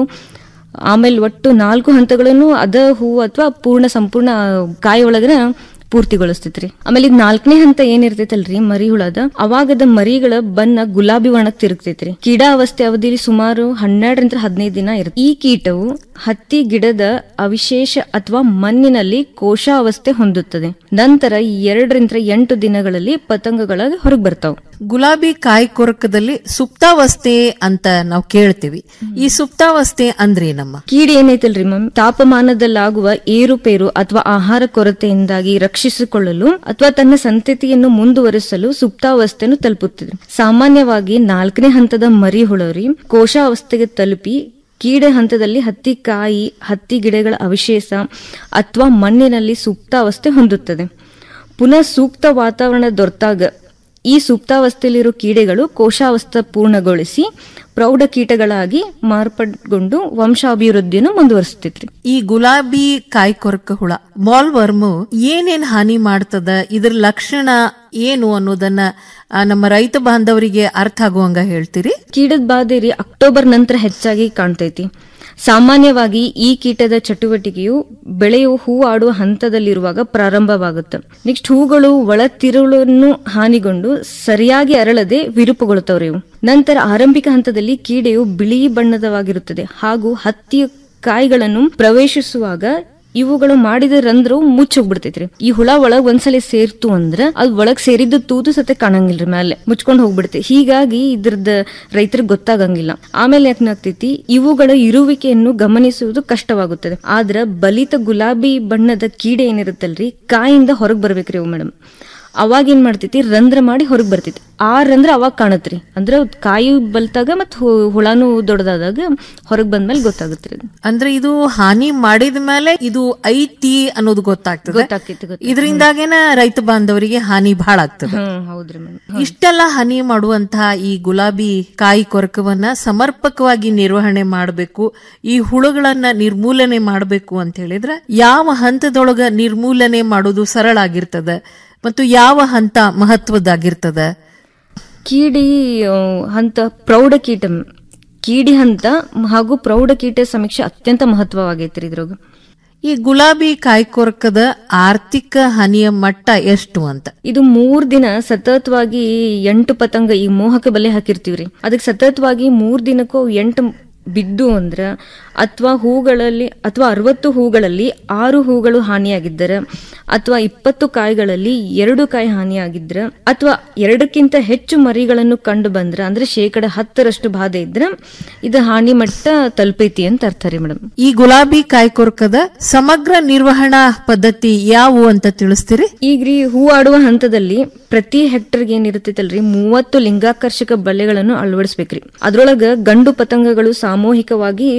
ಆಮೇಲೆ ಒಟ್ಟು ನಾಲ್ಕು ಹಂತಗಳನ್ನು ಅದ ಹೂವು ಅಥವಾ ಪೂರ್ಣ ಸಂಪೂರ್ಣ ಕಾಯಿ ಒಳಗನ ಪೂರ್ತಿಗೊಳಿಸ್ತೈತ್ರಿ ಆಮೇಲೆ ಇದು ನಾಲ್ಕನೇ ಹಂತ ಏನಿರ್ತೈತಲ್ರಿ ಮರಿ ಹುಳದ ಅವಾಗದ ಮರಿಗಳ ಬಣ್ಣ ಗುಲಾಬಿ ವರ್ಣಕ್ ತಿರುಗ್ತೈತ್ರಿ ಕೀಡಾವಸ್ಥೆ ಅವಧಿಲಿ ಸುಮಾರು ಹನ್ನೆರಡರಿಂದ ಹದಿನೈದು ದಿನ ಇರುತ್ತೆ ಈ ಕೀಟವು ಹತ್ತಿ ಗಿಡದ ಅವಿಶೇಷ ಅಥವಾ ಮಣ್ಣಿನಲ್ಲಿ ಕೋಶಾವಸ್ಥೆ ಹೊಂದುತ್ತದೆ ನಂತರ ಎರಡರಿಂದ ಎಂಟು ದಿನಗಳಲ್ಲಿ ಪತಂಗಗಳಾಗಿ ಹೊರಗೆ ಬರ್ತಾವ ಗುಲಾಬಿ ಕಾಯಿ ಕೊರಕದಲ್ಲಿ ಸುಪ್ತಾವಸ್ಥೆ ಅಂತ ನಾವು ಕೇಳ್ತೀವಿ ಈ ಸುಪ್ತಾವಸ್ಥೆ ಅಂದ್ರೆ ನಮ್ಮ ಕೀಡಿ ಏನೈತಲ್ರಿ ಮ್ಯಾಮ್ ತಾಪಮಾನದಲ್ಲಾಗುವ ಏರುಪೇರು ಅಥವಾ ಆಹಾರ ಕೊರತೆಯಿಂದಾಗಿ ರಕ್ಷಿಸಿಕೊಳ್ಳಲು ಅಥವಾ ತನ್ನ ಸಂತತಿಯನ್ನು ಮುಂದುವರಿಸಲು ಸುಪ್ತಾವಸ್ಥೆಯನ್ನು ತಲುಪುತ್ತದೆ ಸಾಮಾನ್ಯವಾಗಿ ನಾಲ್ಕನೇ ಹಂತದ ಮರಿ ಹುಳರಿ ಕೋಶಾವಸ್ಥೆಗೆ ತಲುಪಿ ಕೀಡೆ ಹಂತದಲ್ಲಿ ಹತ್ತಿ ಕಾಯಿ ಹತ್ತಿ ಗಿಡಗಳ ಅವಶೇಷ ಅಥವಾ ಮಣ್ಣಿನಲ್ಲಿ ಸುಪ್ತಾವಸ್ಥೆ ಹೊಂದುತ್ತದೆ ಪುನಃ ಸೂಕ್ತ ವಾತಾವರಣ ದೊರೆತಾಗ ಈ ಸುಪ್ತಾವಸ್ಥೆಯಲ್ಲಿರೋ ಕೀಡೆಗಳು ಕೋಶಾವಸ್ಥೆ ಪೂರ್ಣಗೊಳಿಸಿ ಪ್ರೌಢ ಕೀಟಗಳಾಗಿ ಮಾರ್ಪಟ್ಕೊಂಡು ವಂಶಾಭಿವೃದ್ಧಿಯನ್ನು ಮುಂದುವರಿಸುತ್ತಿದ್ರಿ ಈ ಗುಲಾಬಿ ಕಾಯಿ ಕೊರಕ ಹುಳ ಬಾಲ್ ವರ್ಮು ಏನೇನ್ ಹಾನಿ ಮಾಡ್ತದ ಇದ್ರ ಲಕ್ಷಣ ಏನು ಅನ್ನೋದನ್ನ ಆ, ನಮ್ಮ ರೈತ ಬಾಂಧವರಿಗೆ ಅರ್ಥ ಆಗುವಂಗ ಹೇಳ್ತೀರಿ ಕೀಟದ ಬಾಧೆ ರೀ ಅಕ್ಟೋಬರ್ ನಂತರ ಹೆಚ್ಚಾಗಿ ಕಾಣ್ತೈತಿ ಸಾಮಾನ್ಯವಾಗಿ ಈ ಕೀಟದ ಚಟುವಟಿಕೆಯು ಬೆಳೆಯು ಹೂ ಆಡುವ ಹಂತದಲ್ಲಿರುವಾಗ ಪ್ರಾರಂಭವಾಗುತ್ತೆ ನೆಕ್ಸ್ಟ್ ಹೂಗಳು ಒಳ ತಿರುಳನ್ನು ಹಾನಿಗೊಂಡು ಸರಿಯಾಗಿ ಅರಳದೆ ವಿರೂಪಗೊಳ್ಳುತ್ತವ್ರಿ ಇವು ನಂತರ ಆರಂಭಿಕ ಹಂತದಲ್ಲಿ ಕೀಡೆಯು ಬಿಳಿ ಬಣ್ಣದವಾಗಿರುತ್ತದೆ ಹಾಗೂ ಹತ್ತಿಯ ಕಾಯಿಗಳನ್ನು ಪ್ರವೇಶಿಸುವಾಗ ಇವುಗಳು ಮಾಡಿದ ರಂಧ್ರವು ಮುಚ್ಚೋಗ್ಬಿಡ್ತೈತ್ರಿ ಈ ಹುಳ ಒಳಗ್ ಒಂದ್ಸಲ ಸೇರ್ತು ಅಂದ್ರ ಅದ್ ಒಳಗ್ ಸೇರಿದ್ದು ತೂತು ಸತೆ ಕಾಣಂಗಿಲ್ರಿ ಮೇಲೆ ಮುಚ್ಕೊಂಡ್ ಹೋಗ್ಬಿಡುತ್ತೆ ಹೀಗಾಗಿ ಇದ್ರದ್ದು ರೈತರಿಗೆ ಗೊತ್ತಾಗಂಗಿಲ್ಲ ಆಮೇಲೆ ಯಾಕನಾಗ್ತೈತಿ ಇವುಗಳ ಇರುವಿಕೆಯನ್ನು ಗಮನಿಸುವುದು ಕಷ್ಟವಾಗುತ್ತದೆ ಆದ್ರ ಬಲಿತ ಗುಲಾಬಿ ಬಣ್ಣದ ಕೀಡೆ ಏನಿರುತ್ತಲ್ರಿ ಕಾಯಿಂದ ಹೊರಗ್ ಬರ್ಬೇಕ್ರಿ ಅವು ಮೇಡಮ್ ಅವಾಗ ಏನ್ ಮಾಡ್ತೈತಿ ರಂಧ್ರ ಮಾಡಿ ಹೊರಗ್ ಬರ್ತೈತಿ ಆ ರಂಧ್ರ ಅವಾಗ ಕಾಣತ್ರಿ ಅಂದ್ರೆ ಅದ್ ಕಾಯಿ ಬಲ್ತಾಗ ಮತ್ ಹು- ಹುಳಾನು ದೊಡ್ಡದಾದಾಗ ಹೊರಗ್ ಬಂದ್ಮೇಲೆ ಗೊತ್ತಾಗುತ್ತೆ ಅಂದ್ರೆ ಇದು ಹಾನಿ ಮಾಡಿದ ಮೇಲೆ ಇದು ಐತಿ ಅನ್ನೋದು ಗೊತ್ತಾಗ್ತದೆ ಗೊತ್ತಾಗ್ತೈತಿ ಗೊತ್ತಾಗ್ತೈತಿ. ಇದರಿಂದಾಗೇನ ರೈತ ಬಾಂಧವರಿಗೆ ಹಾನಿ ಬಹಳ ಆಗ್ತದೆ ಹ್ಮ್ ಹೌದ್ರಿ ಮೇಡಮ್ ಇಷ್ಟೆಲ್ಲ ಹಾನಿ ಮಾಡುವಂತಹ ಈ ಗುಲಾಬಿ ಕಾಯಿ ಕೊರಕವನ್ನ ಸಮರ್ಪಕವಾಗಿ ನಿರ್ವಹಣೆ ಮಾಡಬೇಕು ಈ ಹುಳುಗಳನ್ನ ನಿರ್ಮೂಲನೆ ಮಾಡಬೇಕು ಅಂತ ಹೇಳಿದ್ರೆ ಯಾವ ಹಂತದೊಳಗ ನಿರ್ಮೂಲನೆ ಮಾಡೋದು ಸರಳ ಆಗಿರ್ತದ ಮತ್ತು ಯಾವ ಹಂತ ಮಹತ್ವದ್ದಾಗಿರ್ತದ ಕೀಡಿ ಆ, ಹಂತ ಪ್ರೌಢ ಕೀಟ ಕೀಡಿ ಹಂತ ಹಾಗೂ ಪ್ರೌಢ ಕೀಟ ಸಮೀಕ್ಷೆ ಅತ್ಯಂತ ಮಹತ್ವವಾಗೈತ್ರಿ ಇದ್ರೊಳಗ ಈ ಗುಲಾಬಿ ಕಾಯಿ ಕೊರಕದ ಆರ್ಥಿಕ ಹಾನಿಯ ಮಟ್ಟ ಎಷ್ಟು ಅಂತ ಇದು ಮೂರ್ ದಿನ ಸತತವಾಗಿ ಎಂಟು ಪತಂಗ ಈ ಮೋಹಕ ಬಲೆ ಹಾಕಿರ್ತೀವ್ರಿ ಅದಕ್ಕೆ ಸತತವಾಗಿ ಮೂರ್ ದಿನಕ್ಕೂ ಎಂಟು ಬಿದ್ದು ಅಂದ್ರ ಅಥವಾ ಹೂಗಳಲ್ಲಿ ಅಥವಾ ಅರವತ್ತು ಹೂಗಳಲ್ಲಿ ಆರು ಹೂಗಳು ಹಾನಿಯಾಗಿದ್ದರ ಅಥವಾ ಇಪ್ಪತ್ತು ಕಾಯಿಗಳಲ್ಲಿ ಎರಡು ಕಾಯಿ ಹಾನಿಯಾಗಿದ್ರ ಅಥವಾ ಎರಡಕ್ಕಿಂತ ಹೆಚ್ಚು ಮರಿಗಳನ್ನು ಕಂಡು ಬಂದ್ರ ಅಂದ್ರೆ ಶೇಕಡ ಹತ್ತರಷ್ಟು ಬಾಧೆ ಇದ್ರ ಇದು ಹಾನಿ ಮಟ್ಟ ತಲುಪೈತಿ ಅಂತ ಅರ್ಥ ರೀ ಮೇಡಮ್ ಈ ಗುಲಾಬಿ ಕಾಯಿ ಕೊರಕದ ಸಮಗ್ರ ನಿರ್ವಹಣಾ ಪದ್ಧತಿ ಯಾವುವು ಅಂತ ತಿಳಿಸ್ತೀರಿ ಈಗ್ರಿ ಹೂ ಆಡುವ ಹಂತದಲ್ಲಿ ಪ್ರತಿ ಹೆಕ್ಟರ್ಗೆ ಏನಿರ್ತೈತಲ್ರಿ ಮೂವತ್ತು ಲಿಂಗಾಕರ್ಷಕ ಬಲೆಗಳನ್ನು ಅಳವಡಿಸ್ಬೇಕ್ರಿ ಅದ್ರೊಳಗ ಗಂಡು ಪತಂಗಗಳು ಸಾಮೂಹಿಕವಾಗಿ ಬಲೆ ಹಾಕಿ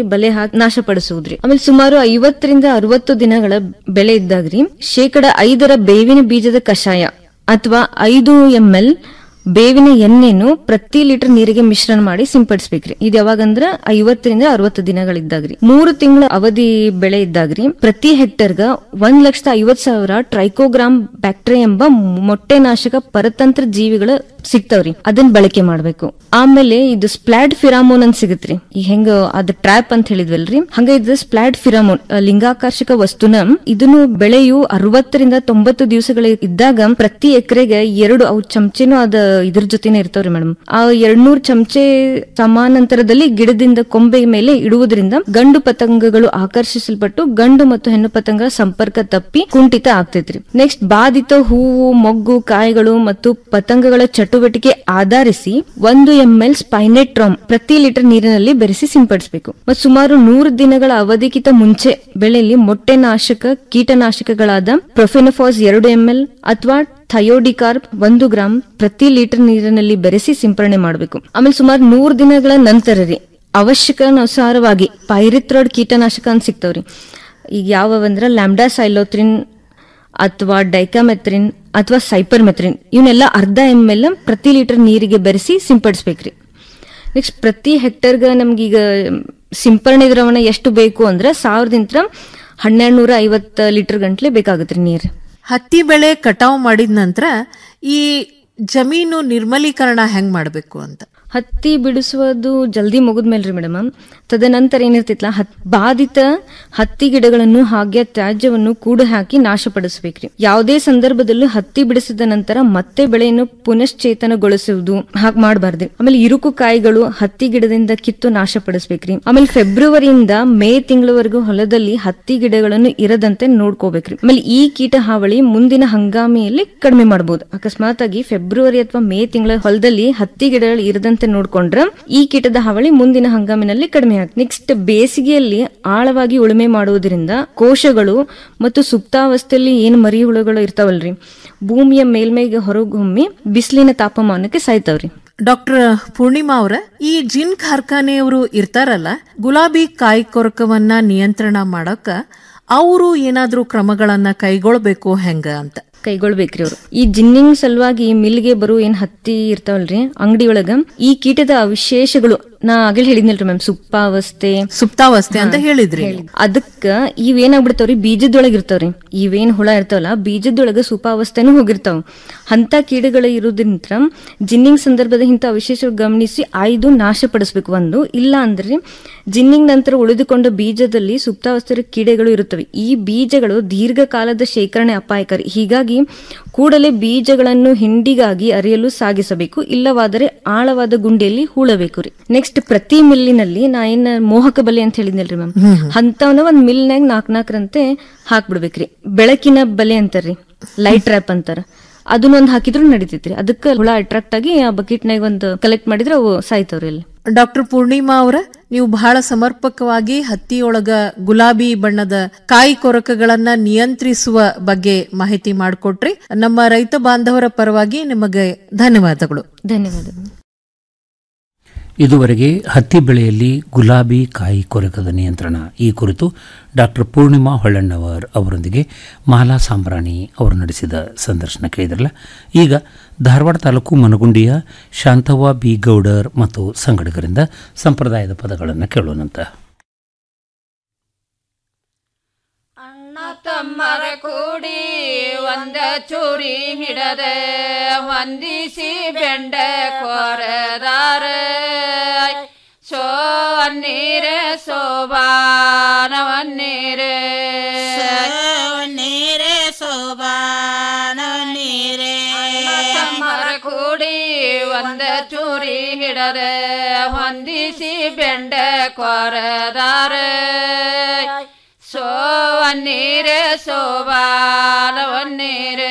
ಹಾಕಿ ನಾಶಪಡಿಸುವುದ್ರಿ ಆಮೇಲೆ ಸುಮಾರು ಐವತ್ತರಿಂದ ಅರವತ್ತು ದಿನಗಳ ಬೆಳೆ ಇದ್ದಾಗ್ರಿ ಶೇಕಡ ಐದರ ಬೇವಿನ ಬೀಜದ ಕಷಾಯ ಅಥವಾ ಐದು ಎಂ ಎಲ್ ಬೇವಿನ ಎಣ್ಣೆನು ಪ್ರತಿ ಲೀಟರ್ ನೀರಿಗೆ ಮಿಶ್ರಣ ಮಾಡಿ ಸಿಂಪಡಿಸ್ಬೇಕ್ರಿ ಇದು ಯಾವಾಗಂದ್ರ ಐವತ್ತರಿಂದ ಅರವತ್ತು ದಿನಗಳಿದ್ದಾಗ್ರಿ ಮೂರು ತಿಂಗಳ ಅವಧಿ ಬೆಳೆ ಇದ್ದಾಗ್ರಿ ಪ್ರತಿ ಹೆಕ್ಟರ್ಗ ಒಂದ್ ಲಕ್ಷದ ಐವತ್ ಸಾವಿರ ಟ್ರೈಕೋಗ್ರಾಮ್ ಬ್ಯಾಕ್ಟೀರಿಯಾ ಎಂಬ ಮೊಟ್ಟೆ ನಾಶಕ ಪರತಂತ್ರ ಜೀವಿಗಳ ಸಿಗ್ತಾವ್ರಿ ಅದನ್ನ ಬಳಕೆ ಮಾಡ್ಬೇಕು ಆಮೇಲೆ ಇದು ಸ್ಪ್ಲಾಡ್ ಫಿರಾಮೋನ್ ಅಂತ ಸಿಗತ್ರಿ ಈಗ ಹೆಂಗ ಅದ್ ಟ್ರ್ಯಾಪ್ ಅಂತ ಹೇಳಿದ್ವಲ್ರಿ ಹಂಗ ಇದು ಸ್ಪ್ಲಾಡ್ ಫಿರಾಮೋನ್ ಅ, ಲಿಂಗಾಕರ್ಷಕ ವಸ್ತುನ ಇದನ್ನು ಬೆಳೆಯು ಅರವತ್ತರಿಂದ ತೊಂಬತ್ತು ದಿವಸಗಳ ಇದ್ದಾಗ ಪ್ರತಿ ಎಕರೆಗೆ ಎರಡು ಅವು ಚಮಚೆನೂ ಅದ ಇದ್ರ ಜೊತೆನೆ ಇರ್ತಾವ್ರಿ ಮೇಡಮ್ ಆ ಎರಡ್ನೂರ್ ಚಮಚೆ ಸಮಾನಂತರದಲ್ಲಿ ಗಿಡದಿಂದ ಕೊಂಬೆ ಮೇಲೆ ಇಡುವುದರಿಂದ ಗಂಡು ಪತಂಗಗಳು ಆಕರ್ಷಿಸಲ್ಪಟ್ಟು ಗಂಡು ಮತ್ತು ಹೆಣ್ಣು ಪತಂಗ ಸಂಪರ್ಕ ತಪ್ಪಿ ಕುಂಠಿತ ಆಗ್ತೈತ್ರಿ ನೆಕ್ಸ್ಟ್ ಬಾಧಿತ ಹೂವು ಮೊಗ್ಗು ಕಾಯಿಗಳು ಮತ್ತು ಪತಂಗಗಳ ಚಟುವಟಿಕೆ ಆಧರಿಸಿ ಒಂದು ಎಂಎಲ್ ಸ್ಪೈನೆಟ್ರಾಮ್ ಪ್ರತಿ ಲೀಟರ್ ನೀರಿನಲ್ಲಿ ಬೆರೆಸಿ ಸಿಂಪಡಿಸಬೇಕು ಮತ್ತು ಸುಮಾರು ನೂರು ದಿನಗಳ ಅವಧಿಗಿಂತ ಮುಂಚೆ ಬೆಳೆಯಲ್ಲಿ ಮೊಟ್ಟೆ ನಾಶಕ ಕೀಟನಾಶಕಗಳಾದ ಪ್ರೊಫೆನಫಾಸ್ ಎರಡು ಎಂಎಲ್ ಅಥವಾ ಥಯೋಡಿಕಾರ್ಪ್ ಒಂದು ಗ್ರಾಮ್ ಪ್ರತಿ ಲೀಟರ್ ನೀರಿನಲ್ಲಿ ಬೆರೆಸಿ ಸಿಂಪರಣೆ ಮಾಡಬೇಕು ಆಮೇಲೆ ಸುಮಾರು ನೂರು ದಿನಗಳ ನಂತರ ರೀ ಅವಶ್ಯಕನುಸಾರವಾಗಿ ಪೈರಿಥ್ರಾಯ್ಡ್ ಕೀಟನಾಶಕ ಅಂತ ಸಿಗ್ತಾವ್ರಿ ಈಗ ಯಾವಂದ್ರ ಲ್ಯಾಂಬ್ಡಾ ಸೈಲೋತ್ರಿನ್ ಅಥವಾ ಡೈಕಾಮೆತ್ರಿನ್ ಅಥವಾ ಸೈಪರ್ಮೆತ್ರಿನ್ ಇವನ್ನೆಲ್ಲ ಅರ್ಧ ಎಮ್ ಎಲ್ ಪ್ರತಿ ಲೀಟರ್ ನೀರಿಗೆ ಬೆರೆಸಿ ಸಿಂಪಡಿಸ್ಬೇಕ್ರಿ ನೆಕ್ಸ್ಟ್ ಪ್ರತಿ ಹೆಕ್ಟರ್ಗೆ ನಮ್ಗೀಗ ಸಿಂಪರಣೆ ದ್ರವಣ ಎಷ್ಟು ಬೇಕು ಅಂದ್ರೆ ಸಾವಿರದಿಂದ ಹನ್ನೆರಡು ನೂರ ಐವತ್ತು ಲೀಟರ್ ಗಂಟ್ಲೆ ಬೇಕಾಗತ್ರಿ ನೀರು ಹತ್ತಿ ಬೆಳೆ ಕಟಾವು ಮಾಡಿದ ನಂತರ ಈ ಜಮೀನು ನಿರ್ಮಲೀಕರಣ ಹೆಂಗ್ ಮಾಡ್ಬೇಕು ಅಂತ ಹತ್ತಿ ಬಿಡಿಸುವುದು ಜಲ್ದಿ ಮುಗಿದ್ಮೇಲ್ರಿ ಮೇಡಮ್ ತದನಂತರ ಏನಿರ್ತಿತ್ಲ ಹತ್ ಬಾಧಿತ ಹತ್ತಿ ಗಿಡಗಳನ್ನು ಹಾಗೆ ತ್ಯಾಜ್ಯವನ್ನು ಕೂಡ ಹಾಕಿ ನಾಶಪಡಿಸಬೇಕ್ರಿ ಯಾವುದೇ ಸಂದರ್ಭದಲ್ಲೂ ಹತ್ತಿ ಬಿಡಿಸಿದ ನಂತರ ಮತ್ತೆ ಬೆಳೆಯನ್ನು ಪುನಶ್ಚೇತನಗೊಳಿಸುವುದು ಹಾಗೆ ಮಾಡಬಾರ್ದು ಆಮೇಲೆ ಇರುಕು ಕಾಯಿಗಳು ಹತ್ತಿ ಗಿಡದಿಂದ ಕಿತ್ತು ನಾಶಪಡಿಸ್ಬೇಕ್ರಿ ಆಮೇಲೆ ಫೆಬ್ರವರಿಯಿಂದ ಮೇ ತಿಂಗಳವರೆಗೂ ಹೊಲದಲ್ಲಿ ಹತ್ತಿ ಗಿಡಗಳನ್ನು ಇರದಂತೆ ನೋಡ್ಕೋಬೇಕ್ರಿ ಆಮೇಲೆ ಈ ಕೀಟ ಹಾವಳಿ ಮುಂದಿನ ಹಂಗಾಮಿಯಲ್ಲಿ ಕಡಿಮೆ ಮಾಡಬಹುದು ಅಕಸ್ಮಾತ್ ಆಗಿ ಫೆಬ್ರವರಿ ಅಥವಾ ಮೇ ತಿಂಗಳ ಹೊಲದಲ್ಲಿ ಹತ್ತಿ ಗಿಡಗಳು ಇರದಂತೆ ನೋಡ್ಕೊಂಡ್ರ ಈ ಕೀಟದ ಹಾವಳಿ ಮುಂದಿನ ಹಂಗಾಮಿನಲ್ಲಿ ಕಡಿಮೆ ಆಗುತ್ತೆ ನೆಕ್ಸ್ಟ್ ಬೇಸಿಗೆಯಲ್ಲಿ ಆಳವಾಗಿ ಉಳುಮೆ ಮಾಡುವುದರಿಂದ ಕೋಶಗಳು ಮತ್ತು ಸುಪ್ತಾವಸ್ಥೆಯಲ್ಲಿ ಏನು ಮರಿ ಹುಳುಗಳು ಇರ್ತಾವಲ್ರಿ ಭೂಮಿಯ ಮೇಲ್ಮೈಗೆ ಹೊರಗೊಮ್ಮಿ ಬಿಸಿಲಿನ ತಾಪಮಾನಕ್ಕೆ ಸಾಯ್ತಾವ್ರಿ ಡಾಕ್ಟರ್ ಪೂರ್ಣಿಮಾ ಅವರ ಈ ಜಿನ್ ಕಾರ್ಖಾನೆಯವರು ಇರ್ತಾರಲ್ಲ ಗುಲಾಬಿ ಕಾಯಿ ಕೊರಕವನ್ನ ನಿಯಂತ್ರಣ ಮಾಡಕ ಅವರು ಏನಾದ್ರೂ ಕ್ರಮಗಳನ್ನ ಕೈಗೊಳ್ಬೇಕು ಹೆಂಗ ಅಂತ ಕೈಗೊಳ್ಬೇಕ್ರಿ ಅವ್ರು ಈ ಜಿನ್ನಿಂಗ್ ಸಲುವಾಗಿ ಮಿಲ್ಗೆ ಬರೋ ಏನ್ ಹತ್ತಿ ಇರ್ತಾವಲ್ರಿ ಅಂಗಡಿ ಒಳಗ ಈ ಕೀಟದ ವಿಶೇಷಗಳು ನಾ ಆಗಲೇ ಹೇಳಿದ್ನಲ್ರಿ ಮ್ಯಾಮ್ ಸುಪ್ತಾವಸ್ಥೆ ಸುಪ್ತಾವಸ್ಥೆ ಅಂತ ಹೇಳಿದ್ರಿ ಅದಕ್ಕ ಇವೇನಾಗ್ಬಿಡ್ತಾವ್ರಿ ಬೀಜದೊಳಗ ಇರ್ತಾವ್ರಿ ಇವೇನ್ ಹುಳ ಇರ್ತಾವಲ್ಲ ಬೀಜದೊಳಗ ಸುಪಾವಸ್ಥೆನೂ ಹೋಗಿರ್ತಾವ ಅಂತ ಕೀಡಗಳು ಇರೋದ್ರಿಂದ ಜಿನ್ನಿಂಗ್ ಸಂದರ್ಭದ ಇಂಥ ವಿಶೇಷ ಗಮನಿಸಿ ಆಯ್ದು ನಾಶಪಡಿಸ್ಬೇಕು ಒಂದು ಇಲ್ಲ ಅಂದ್ರೆ ಜಿನ್ನಿಂಗ್ ನಂತರ ಉಳಿದುಕೊಂಡ ಬೀಜದಲ್ಲಿ ಸುಪ್ತಾವಸ್ಥೆ ಕೀಡೆಗಳು ಇರುತ್ತವೆ ಈ ಬೀಜಗಳು ದೀರ್ಘಕಾಲದ ಶೇಖರಣೆ ಅಪಾಯಕಾರಿ ಹೀಗಾಗಿ ಕೂಡಲೇ ಬೀಜಗಳನ್ನು ಹಿಂಡಿಗಾಗಿ ಅರಿಯಲು ಸಾಗಿಸಬೇಕು ಇಲ್ಲವಾದರೆ ಆಳವಾದ ಗುಂಡಿಯಲ್ಲಿ ಹೂಳಬೇಕು ರೀ ನೆಕ್ಸ್ಟ್ ಪ್ರತಿ ಮಿಲ್ಲಿನಲ್ಲಿ ನಾ ಏನ್ ಮೋಹಕ ಬಲೆ ಅಂತ ಹೇಳಿದ್ನಲ್ರಿ ಮ್ಯಾಮ್ ಅಂತವನ್ನ ಒಂದ್ ಮಿಲ್ನಾಗ ನಾಕ್ ನಾಲ್ಕರಂತೆ ಹಾಕ್ಬಿಡ್ಬೇಕ್ರಿ ಬೆಳಕಿನ ಬಲೆ ಅಂತಾರ್ರಿ ಲೈಟ್ ಟ್ರ್ಯಾಪ್ ಅಂತಾರ ಅದನ್ನೊಂದ್ ಹಾಕಿದ್ರು ನಡೀತೈತ್ರಿ ಅದಕ್ಕೆ ಹುಳ ಅಟ್ರಾಕ್ಟ್ ಆಗಿ ಆ ಬಕೆಟ್ನಾಗ ಒಂದು ಕಲೆಕ್ಟ್ ಮಾಡಿದ್ರೆ ಅವು ಸಾಯ್ತಾವ್ರಿ ಅಲ್ಲಿ ಡಾಕ್ಟರ್ ಪೂರ್ಣಿಮಾ ಅವರ ನೀವು ಬಹಳ ಸಮರ್ಪಕವಾಗಿ ಹತ್ತಿಯೊಳಗ ಗುಲಾಬಿ ಬಣ್ಣದ ಕಾಯಿ ಕೊರಕಗಳನ್ನ ನಿಯಂತ್ರಿಸುವ ಬಗ್ಗೆ ಮಾಹಿತಿ ಮಾಡಿಕೊಟ್ರಿ ನಮ್ಮ ರೈತ ಬಾಂಧವರ ಪರವಾಗಿ ನಿಮಗೆ ಧನ್ಯವಾದಗಳು ಧನ್ಯವಾದಗಳು ಇದುವರೆಗೆ ಹತ್ತಿ ಬೆಳೆಯಲ್ಲಿ ಗುಲಾಬಿ ಕಾಯಿ ಕೊರಕದ ನಿಯಂತ್ರಣ ಈ ಕುರಿತು ಡಾಕ್ಟರ್ ಪೂರ್ಣಿಮಾ ಹೊಳ್ಳಣ್ಣವರ್ ಅವರೊಂದಿಗೆ ಮಾಲಾ ಸಾಂಬ್ರಾಣಿ ಅವರು ನಡೆಸಿದ ಸಂದರ್ಶನ ಕೇಳಿದ್ರಲ್ಲ ಈಗ ಧಾರವಾಡ ತಾಲೂಕು ಮನಗುಂಡಿಯ ಶಾಂತವ್ವ ಬಿ ಗೌಡರ್ ಮತ್ತು ಸಂಗಡಿಗರಿಂದ ಸಂಪ್ರದಾಯದ ಪದಗಳನ್ನು ಕೇಳೋಣಂತ ತಮ್ಮರ ಕೂಡಿ ಒಂದ ಚೂರಿ ಹಿಡದೆ ವಂದಿಸಿ ಬೆಂಡ ಕೊರದಾರ ಸೋ ಅನ್ನೀರೆ ಸೋಬಾನವನ್ನೀರೆ ನೀರೆ ಸೋಬಾನೀರೆ ತಮ್ಮರ ಕೂಡಿ ಒಂದ ಚೂರಿ ಹಿಡದೆ ವಂದಿಸಿ ಬೆಂಡ ಕೊರದಾರ ಸೋವನ್ನೀರೆ ಸೋಬಾನವನ್ನೀರೆ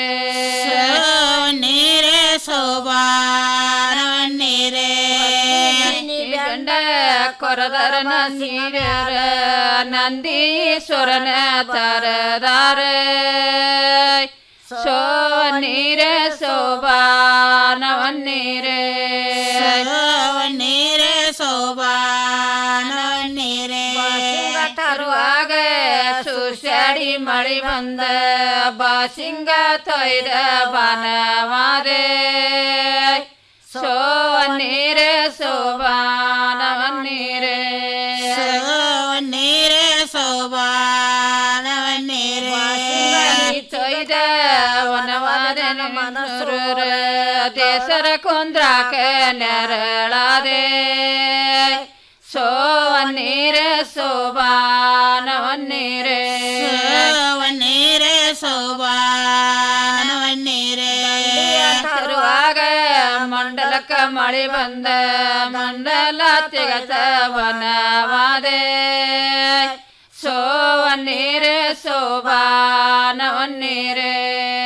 ನೀರೆ ಸೋಬಾನೀರೆ ಗಂಡ ಕೊರದರನ ಸೀರರ ನಂದೀಶ್ವರನ ತರದಾರ ಸೋವನ್ನೀರೆ ಸೋಬಾನವನ್ನೀರೆ ನೀರೆ ಸೋಬಾನೀರೆ ಮಳಿ ಬಂದ ಬಾಸಿಂಗ ತೊಯ್ದ ಬನವಾದೆ ಸೋ ನೀರೆ ಸೋಬಾನವನ್ನೀರೆ ನೀರೆ ಸೋಬಾನವನ್ನೀರೆ ತೊಯ್ದ ವನವಾದನ ಮನಸುರ ದೇಸರ ಕುಂದ್ರಾಕ ನೆರಳಾದೆ ಸೋ ನೀರೆ ಸೋಬಾನವನ್ನೀರೆ ನೀರೆ ಸೋಬಾನವನ್ನೀರೆ ತರುವಾಗ ಮಂಡಲಕ್ಕ ಮಳಿ ಬಂದ ಮಂಡಲ ತೆಗತ ವನವಾದೆ ಸೋವನ್ನೀರೆ ಸೋಬಾನವನ್ನೀರೆ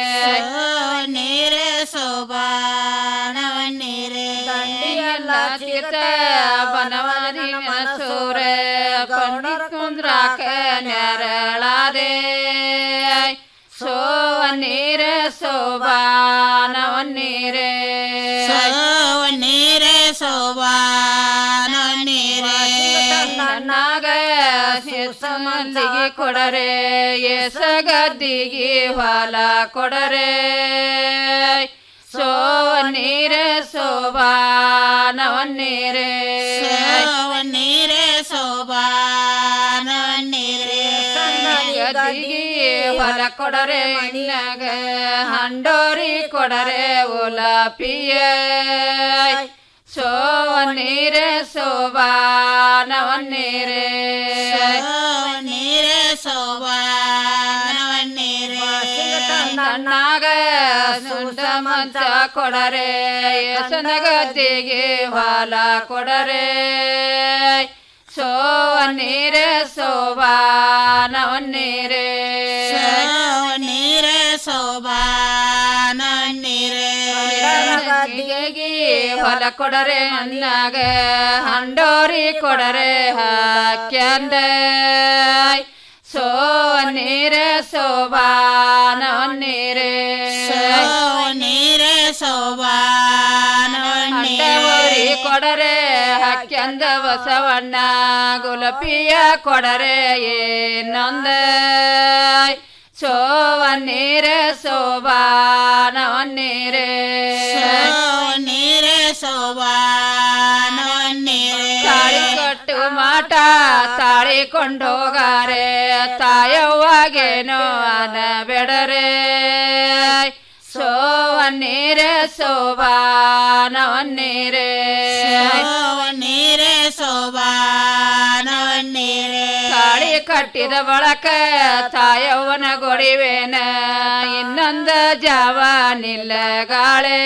ನೀರೆ ಸೋಬಾನವನ್ನೀರೆ ಎಲ್ಲ ಚಿತ್ತ ಬನವಾದಿ ಮನಸೂರ ಪಂಡಿತ್ ಕುಂದ್ರಾಕ ನೆರಳಾದೆ ಸೋವನ್ನೀರೆ ಸೋಬಾನವನ್ನೀರೆ ನೀರೆ ಸೋಬಾನವನ್ನೀರೆ ನನ್ನಾಗ ಮಲ್ಲಿಗೆ ಕೊಡರೆ ಎಸಗದ್ದಿಗೆ ಹೊಲ ಕೊಡರೆ ಸೋವ ನೀರೆ ಸೋಬಾನವನ್ನೀರೆ ನೀರೆ ಸೋಬಾನವನ್ನೀರೆ ಗದ್ದಿಗೆ ಹೊಲ ಕೊಡರೆ ಮಣ್ಯಾಗ ಹಂಡೋರಿ ಕೊಡರೆ ಉಲಪಿಯ ಸೋವ ನೀರೆ ಸೋಬಾನವನ್ನೀರೆ ನೀರೆ ಸೋಬಾನವನ್ನೀರೆ ನನ್ನಾಗ ಸುಂದ ಮಂಚ ಕೊಡರೆ ಯಸನ ಗದ್ದಿಗೆ ಹೊಲ ಕೊಡರೆ ಸೋವ ನೀರೆ ಸೋಬಾನವನ್ನೀರೆ ನೀರೆ ಸೋಬಾನವನ್ನೀರೆ ಗದ್ದಿಗೆ ಹೊಲ ಕೊಡರೆ ಮಣ್ಣಾಗ ಹಂಡೋರಿ ಕೊಡರೆ ಹಾಕ್ಯಂದ ಸೋವ ನೀರೆ ಸೋಬಾನವನ್ನೀರೆ ನೀರೆ ಸೋಬಾನವನ್ನೀರೆ ಊರಿ ಕೊಡರೆ ಹಕ್ಯಂದ ಬಸವಣ್ಣ ಗುಲಪಿಯ ಕೊಡರೆ ಏನೊಂದ ಸೋವ ನೀರೆ ಸೋಬಾನವನ್ನೀರೆ ನೀರೆ ಸೋಬಾನವನ್ನೀರೆ ತಾಳಿ ಕಟ್ಟು ಮಾಟ ತಾಳಿ ಕೊಂಡೋಗಾರೆ ತಾಯವ್ವಾಗೇನೋ ಅನಬೇಡರೆ ಸೋವ ನೀರೆ ಸೋಬಾನವನ್ನೀರೆ ನೀರೆ ಸೋಬಾನವನ್ನೀರೆ ತಾಳಿ ಕಟ್ಟಿದ ಬಳಕ ತಾಯವ್ವನ ಗೊಡಿವೇನ ಇನ್ನೊಂದ ಜಾವನಿಲ್ಲ ಗಾಳೆ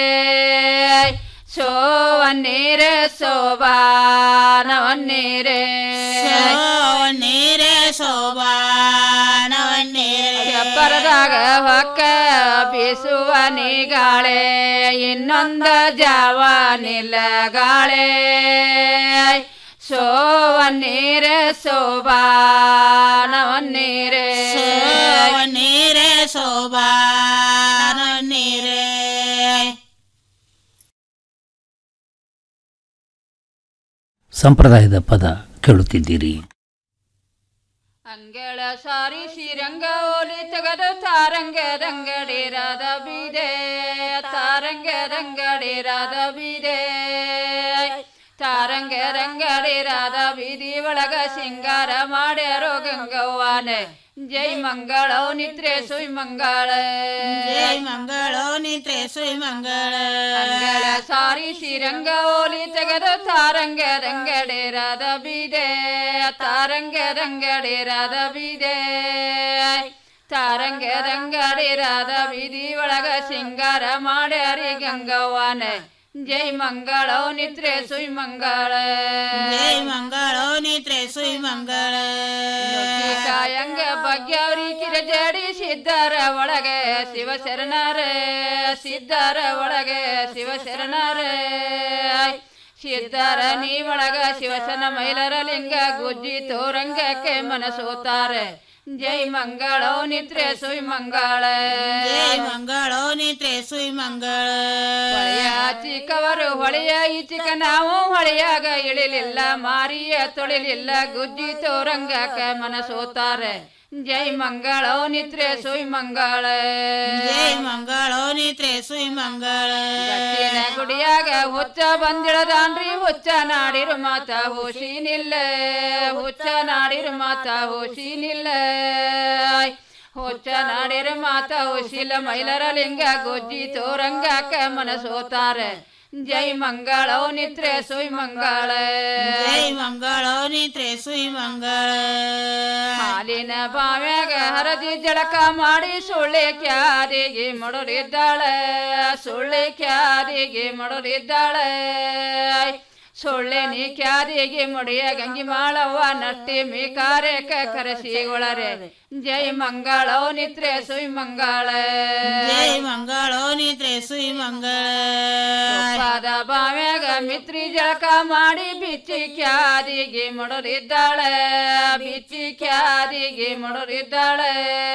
ಸೋವ ನೀರೆ ಸೋಬಾನವನ್ನೀರೆ ನೀರೆ ಸೋಬಾನವನ್ನೀರೆ ಪರದಾಗ ಹೊಕ್ಕ ಬೀಸುವ ನೀಗಾಳೆ ಇನ್ನೊಂದ ಜಾವನಿಲ್ಲ ಗಾಳೆ ಸೋವ ನೀರೆ ಸೋಬಾನವನ್ನೀರೆ ನೀರೆ ಸೋಬಾನವನ್ನೀರೆ ಸಂಪ್ರದಾಯದ ಪದ ಕೇಳುತ್ತಿದ್ದೀರಿ ಅಂಗಳ ಸಾರಿ ಶ್ರೀರಂಗ ಓಲಿ ತೆಗೆದು ತಾರಂಗ ರಂಗಡಿರಾದ ಬೀದೆ ತಾರಂಗ ರಂಗಡಿರಾದ ಬೀದೆ ತಾರಂಗ ರಂಗಡಿರಾದ ಬೀದಿ ಒಳಗ ಸಿಂಗಾರ ಮಾಡ್ಯಾರೋ ಗಂಗವ್ವಾನೆ ಜೈ ಮಂಗಳ ನಿತ್ರೆ ಸುಯ್ ಮಂಗಳ ಜೈ ಮಂಗಳ ನಿತ್ರೆ ಸುಯ್ ಮಂಗಳ ಅಂಗಳ ಸಾರಿ ಶ್ರೀರಂಗ ಓಲಿ ತೆಗೆದು ತಾರಂಗ ರಂಗಡಿರಾದ ಬೀದೆ ತಾರಂಗ ರಂಗಡಿರಾದ ಬೀದೆ ತಾರಂಗ ರಂಗಡಿರಾದ ಬೀದಿ ಒಳಗ ಸಿಂಗಾರ ಮಾಡ್ಯಾರಿ ಗಂಗವ್ವಾನೆ ಜೈ ಮಂಗಳ ನಿತ್ರೆ ಸುಯ್ ಮಂಗಳ ಜೈ ಮಂಗಳ ನಿತ್ರೆ ಸುಯ್ ಮಂಗಳ ಕಾಯಂಗ ಬಗ್ಯವ್ರಿ ಕಿರಜಾಡಿ ಸಿದ್ಧಾರ ಒಳಗೆ ಶಿವಶರಣರ ಸಿದ್ಧಾರ ಒಳಗೆ ಶಿವಶರಣರ ಸಿದ್ಧಾರ ನೀ ಒಳಗ ಶಿವಸನ ಮೈಲರ ಲಿಂಗ ಗುಜ್ಜಿ ತೋರಂಗಕ್ಕೆ ಮನಸೋತಾರೆ ಜೈ ಮಂಗಳ ನಿತ್ರೆ ಸುಯ್ ಮಂಗಳ ಜೈ ಮಂಗಳ ನಿತ್ರೆ ಸುಯ್ ಮಂಗಳ ಹೊಳೆಯ ಚಿಕ್ಕವರು ಹೊಳೆಯ ಈಚಿಕ ನಾವು ಹೊಳೆಯಾಗ ಇಳಿಲಿಲ್ಲ ಮಾರಿಯ ತೊಳಿಲಿಲ್ಲ ಗುಜ್ಜಿ ತೋರಂಗಕ ಮನಸೋತಾರೆ ಜೈ ಮಂಗಳೋ ನಿತ್ರೆ ಸುಯ್ ಮಂಗಳ ಜೈ ಮಂಗಳೋ ನಿತ್ರೆ ಸುಯ್ ಮಂಗಳ ಗಚ್ಚಿನ ಗುಡಿಯಾಗ ಹುಚ್ಚ ಬಂದಿಳದಾನ್ರಿ ಹುಚ್ಚ ನಾಡಿರು ಮಾತ ಹುಷಿನಿಲ್ಲ ಹುಚ್ಚ ನಾಡಿರು ಮಾತ ಹುಷಿನಿಲ್ಲ ಹುಚ್ಚ ನಾಡಿರು ಮಾತ ಹುಷಿಲ್ಲ ಮೈಲರ ಲಿಂಗ ಗೊಜ್ಜಿ ತೋರಂಗಾಕ ಮನಸೋತಾರೆ ಜೈ ಮಂಗಳೋ ನಿತ್ರೆ ಸುಯ್ ಮಂಗಳ ಜೈ ಮಂಗಳೋ ನಿತ್ರೆ ಸುಯ್ ಮಂಗಳ ಹಾಲಿನ ಬಾವ್ಯಾಗ ಹರದಿ ಜಳಕ ಮಾಡಿ ಸುಳ್ಳೆ ಕ್ಯಾರಿಗೆ ಮಡರಿದ್ದಾಳೆ ಸುಳ್ಳೆ ಕ್ಯಾರಿಗೆ ಮಡರಿದ್ದಾಳೆ ಸೊಳ್ಳೆ ನೀ ಕ್ಯಾರಿಗೆ ಮುಡಿಯ ಗಂಗಿ ಮಾಳವ್ವ ನಟ್ಟಿ ಮೀ ಕಾರ್ಯಕ ಕರೆಸಿಗೊಳರೆ ಜೈ ಮಂಗಳೋ ನಿತ್ರೆ ಸುಯ್ ಮಂಗಳ ಜೈ ಮಂಗಳೋ ನಿತ್ರೆ ಸುಯ್ ಮಂಗಳ ಪಾದ ಬಾವ್ಯಾಗ ಮಿತ್ರಿ ಜಳಕ ಮಾಡಿ ಬಿಚ್ಚಿ ಕ್ಯಾರಿಗೆ ಮುಡರಿದ್ದಾಳೆ ಬಿಚ್ಚಿ ಕ್ಯಾರಿಗೆ ಮುಡರಿದ್ದಾಳೆ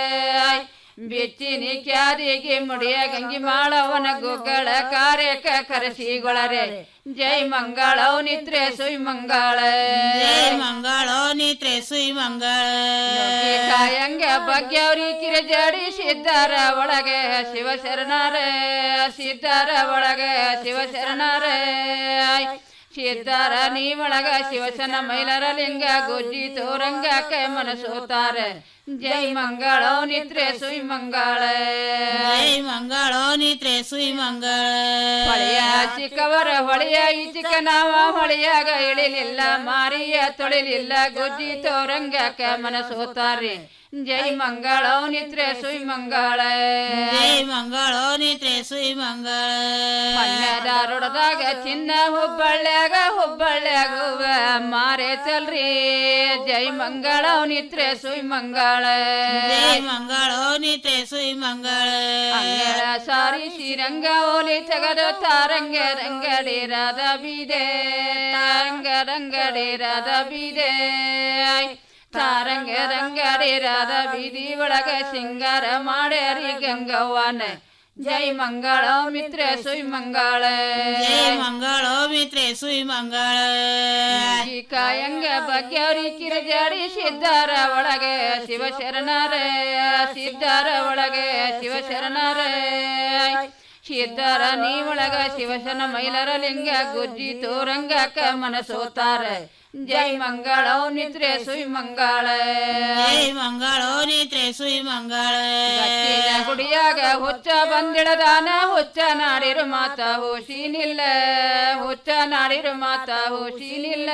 ಬಿಚ್ಚಿನಿ ಕ್ಯಾರಿಗೆ ಮುಡಿಯ ಗಂಗಿ ಮಾಳವನ ಗುಗ್ಗಳ ಕಾರ್ಯಕ ಕರೆಸಿಗೊಳರೆ ಜೈ ಮಂಗಳೋ ನಿತ್ರೆ ಸುಯ್ ಮಂಗಳ ಜೈ ಮಂಗಳೋ ನಿತ್ರೆ ಸುಯ್ ಮಂಗಳ ಕಾಯಂಗ ಬಗ್ಗವ್ರಿ ಕಿರಜಡಿ ಸಿದ್ಧಾರ ಒಳಗೆ ಶಿವಶರಣರ ಸಿದ್ಧಾರ ಒಳಗೆ ಶಿವಶರಣರ ಸಿದ್ಧಾರ ನೀ ಒಳಗ ಶಿವಶನ ಮೈಲರ ಲಿಂಗ ಗುಜ್ಜಿ ತೋರಂಗಕ ಮನಸೋತಾರ ಜೈ ಮಂಗಳೋ ನಿತ್ರೆ ಸುಯ್ ಮಂಗಳ ಜೈ ಮಂಗಳೋ ನಿತ್ರೆ ಸುಯ್ ಮಂಗಳ ಹೊಳೆಯ ಚಿಕ್ಕವರ ಹೊಳೆಯ ಈ ಚಿಕ್ಕ ನಾವ ಹೊಳೆಯಾಗ ಇಳಿಲಿಲ್ಲ ಮಾರಿಯ ತೊಳಿಲಿಲ್ಲ ಗುಜ್ಜಿ ತೋರಂಗಕ ಮನಸೋತಾರಿ ಜೈ ಮಂಗಳೋ ನಿತ್ರೆ ಸುಯ್ ಮಂಗಳ ಜೈ ಮಂಗಳೋ ನಿತ್ರೆ ಸುಯ್ ಮಂಗಳ ಧಾರವಾಡದಾಗ ಚಿನ್ನ ಹುಬ್ಬಳ್ಳ್ಯಾಗ ಹುಬ್ಬಳ್ಳ್ಯಾಗುವ ಮಾರೆ ಚಲ್ರಿ ಜೈ ಮಂಗಳೋ ನಿತ್ರೆ ಸುಯ್ ಮಂಗಳ ಜೈ ಮಂಗಳೋ ನಿತ್ರೆ ಸುಯ್ ಮಂಗಳ ಅಂಗಳ ಸಾರಿ ಶ್ರೀರಂಗ ಓಲಿ ತೆಗೆದು ತಾರಂಗ ರಂಗಡಿ ರಾಧ ಬೀದೆ ರಂಗ ರಂಗಡಿ ರಾಧ ಬೀದೆ ತಾರಂಗ ರಂಗಡಿ ರಾಧ ಬೀದಿ ಒಳಗ ಸಿಂಗಾರ ಮಾಡ್ಯಾರಿ ಗಂಗವ್ವನ ಜೈ ಮಂಗಳ ಮಿತ್ರ ಸುಯ್ ಮಂಗಳ ಜೈ ಮಂಗಳೋ ಮಿತ್ರೆ ಸುಯ್ ಮಂಗಳ ಈ ಕಾಯಂಗ ಬಗ್ಗವ್ರಿ ಕಿರಜಾಡಿ ಸಿದ್ಧಾರ ಒಳಗೆ ಶಿವಶರಣರ ಸಿದ್ಧಾರ ಒಳಗೆ ಶಿವಶರಣರ ಸಿದ್ಧಾರ ನೀ ಒಳಗ ಶಿವಶನ ಮೈಲರ ಲಿಂಗ ಗುಜ್ಜಿ ತೋರಂಗಕ ಮನಸೋತಾರ ಜೈ ಮಂಗಳೋ ನಿತ್ರೆ ಸುಯ್ ಮಂಗಳ ಜೈ ಮಂಗಳೋ ನಿತ್ರೆ ಸುಯ್ ಮಂಗಳ ಗಚ್ಚಿನ ಗುಡಿಯಾಗ ಹುಚ್ಚ ಬಂದಿಳದಾನ ಹುಚ್ಚ ನಾಡಿರು ಮಾತ ಹೋಶಿನಿಲ್ಲ ಹುಚ್ಚ ನಾಡಿರು ಮಾತ ಹೋಶಿನಿಲ್ಲ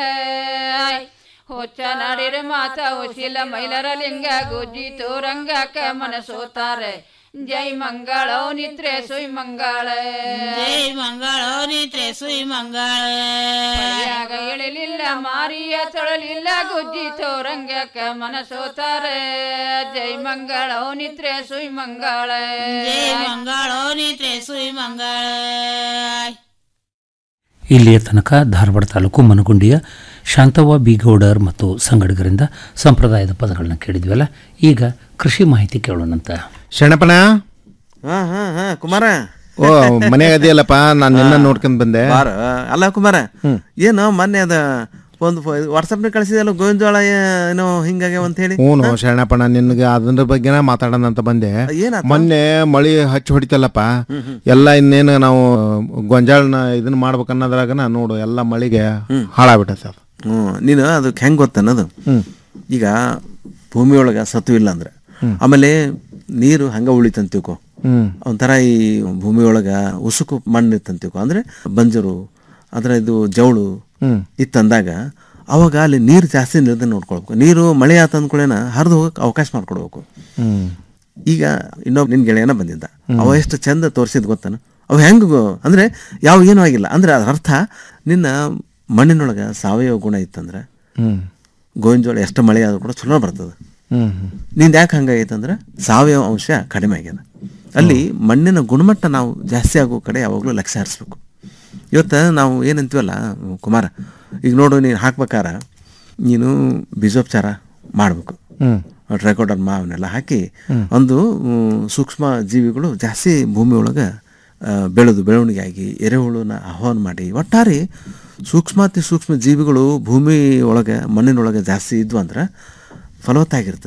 ಹುಚ್ಚ ನಾಡಿರು ಮಾತ ಹೋಶಿಲ್ಲ ಮೈಲರ ಲಿಂಗ ಗುಜ್ಜಿ ತೋರಂಗಕ ಮನಸೋತಾರೆ ಜೈ ಮಂಗಳೋ ನಿತ್ರೆ ಸುಯ್ ಮಂಗಳ ಜೈ ಮಂಗಳೋ ನಿತ್ರೆ ಸುಯ್ ಮಂಗಳ ಹೊಳೆಯಾಗ ಇಳಿಲಿಲ್ಲ ಮಾರಿಯ ತೊಳಲಿಲ್ಲ ಗುಜ್ಜಿ ತೋರಂಗಕ ಮನಸೋತಾರೆ ಜೈ ಮಂಗಳೋ ನಿತ್ರೆ ಸುಯ್ ಮಂಗಳ ಜೈ ಮಂಗಳೋ ನಿತ್ರೆ ಸುಯ್ ಮಂಗಳ ಇಲ್ಲಿಯ ತನಕ ಧಾರವಾಡ ತಾಲೂಕು ಮನಗುಂಡಿಯ ಶಾಂತವ್ವ ಬಿಗೌಡರ್ ಮತ್ತು ಸಂಗಡಿಗರಿಂದ ಸಂಪ್ರದಾಯದ ಪದಗಳನ್ನ ಕೇಳಿದ್ವಲ್ಲ ಈಗ ಕೃಷಿ ಮಾಹಿತಿ ಕೇಳೋಣಂತ ಶರಣಪ್ಪನ ಹಾ ಹಾ ಹಾ ಕುಮಾರ ಓ ಮನೆಯಾಗ ಅದೆಯಲ್ಲಪ್ಪ ನಾನು ನಿನ್ನ ನೋಡ್ಕೊಂಡ್ ಬಂದೆ ಬಾರ ಅಲ್ಲ ಕುಮಾರ ಏನು ಮೊನ್ನೆ ಅದ ಒಂದು ವಾಟ್ಸಪ್ನ ಕಳಿಸಿದಲ್ಲ ಗೋವಿಂದವಾಳ ಏನೋ ಹಿಂಗಾಗ್ಯಾವ ಅಂತ ಹೇಳಿ ಹ್ಞೂ ಶರಣಪ್ಪಣ ನಿನ್ಗೆ ಅದ್ರ ಬಗ್ಗೆನ ಮಾತಾಡೋಣ ಅಂತ ಬಂದೆ ಏನಾತು? ಮೊನ್ನೆ ಮಳಿ ಹಚ್ಚಿ ಹೊಡಿತಲ್ಲಪ್ಪ ಎಲ್ಲ ಇನ್ನೇನು ನಾವು ಗೊಂಜಾಳನ ಇದನ್ನ ಮಾಡ್ಬೇಕನ್ನೋದ್ರಾಗನ ನೋಡು ಎಲ್ಲ ಮಳಿಗೆ ಹಾಳಾಗ್ಬಿಟ್ಟೈತೆ ಅದು ಹ್ಞೂ ನೀನು ಅದಕ್ಕೆ ಹೆಂಗೆ ಗೊತ್ತನ್ನೋದು ಈಗ ಭೂಮಿಯೊಳಗೆ ಸತ್ವ ಇಲ್ಲ ಅಂದ್ರೆ ಆಮೇಲೆ ನೀರು ಹಂಗ ಉಳಿತಂತ ತಿಳ್ಕೊ ಹ್ಮ್. ಒಂಥರ ಈ ಭೂಮಿಯೊಳಗೆ ಉಸುಕು ಮಣ್ಣು ಇತ್ತಂತ ತಿಳ್ಕೊ ಅಂದ್ರೆ ಬಂಜರು ಅದರ ಇದು ಜವಳು ಹ್ಮ್. ಇತ್ತಂದಾಗ ಅವಾಗ ಅಲ್ಲಿ ನೀರು ಜಾಸ್ತಿ ನಿರ್ದ ನೋಡ್ಕೊಳ್ಬೇಕು ನೀರು ಮಳೆ ಆತ ಅಂದ್ಕೊಳ್ಳೇನ ಹರಿದು ಹೋಗಕ್ಕೆ ಅವಕಾಶ ಮಾಡ್ಕೊಡ್ಬೇಕು ಹ್ಮ್ ಈಗ ಇನ್ನೊಬ್ಬ ನಿನ್ ಗೆಳೆಯನ ಬಂದಿದ್ದ ಅವ ಎಷ್ಟು ಚಂದ ತೋರಿಸಿದ್ ಗೊತ್ತಾನ ಅವ ಹೆಂಗ ಅಂದ್ರೆ ಯಾವ ಏನೂ ಆಗಿಲ್ಲ ಅಂದ್ರೆ ಅದ್ರ ಅರ್ಥ ನಿನ್ನ ಮಣ್ಣಿನೊಳಗೆ ಸಾವಯವ ಗುಣ ಇತ್ತಂದ್ರೆ ಹ್ಮ್ ಗೋವಿನ ಜೋಳ ಎಷ್ಟು ಮಳೆ ಆದ್ರೂ ಕೂಡ ಚಲೋ ಬರ್ತದೆ ಹ್ಮ್ ನಿಂದ ಯಾಕೆ ಹಂಗಾಗೈತೆ ಅಂದ್ರೆ ಸಾವಯವ ಅಂಶ ಕಡಿಮೆ ಆಗ್ಯದ ಅಲ್ಲಿ ಮಣ್ಣಿನ ಗುಣಮಟ್ಟ ನಾವು ಜಾಸ್ತಿ ಆಗೋ ಕಡೆ ಯಾವಾಗಲೂ ಲಕ್ಷ್ಯ ಹರಿಸ್ಬೇಕು ಇವತ್ತು ನಾವು ಏನಂತೀವಲ್ಲ ಕುಮಾರ ಈಗ ನೋಡು ನೀನು ಹಾಕ್ಬೇಕಾರ ನೀನು ಬೀಜೋಪಚಾರ ಮಾಡಬೇಕು ಹ್ಮ್. ಟ್ರೈಕೋಡರ್ಮ ಅವನ್ನೆಲ್ಲ ಹಾಕಿ ಹ್ಮ್. ಒಂದು ಮ್, ಸೂಕ್ಷ್ಮ ಜೀವಿಗಳು ಜಾಸ್ತಿ ಭೂಮಿ ಒಳಗೆ ಬೆಳೆದು ಬೆಳವಣಿಗೆ ಆಗಿ ಎರೆಹುಳುನ ಆಹ್ವಾನ ಮಾಡಿ ಒಟ್ಟಾರೆ ಸೂಕ್ಷ್ಮಾತಿ ಸೂಕ್ಷ್ಮ ಜೀವಿಗಳು ಭೂಮಿ ಒಳಗೆ ಮಣ್ಣಿನೊಳಗೆ ಜಾಸ್ತಿ ಇದ್ವು ಅಂದ್ರೆ ಫಲವತ್ತಾಗಿರ್ತದೆ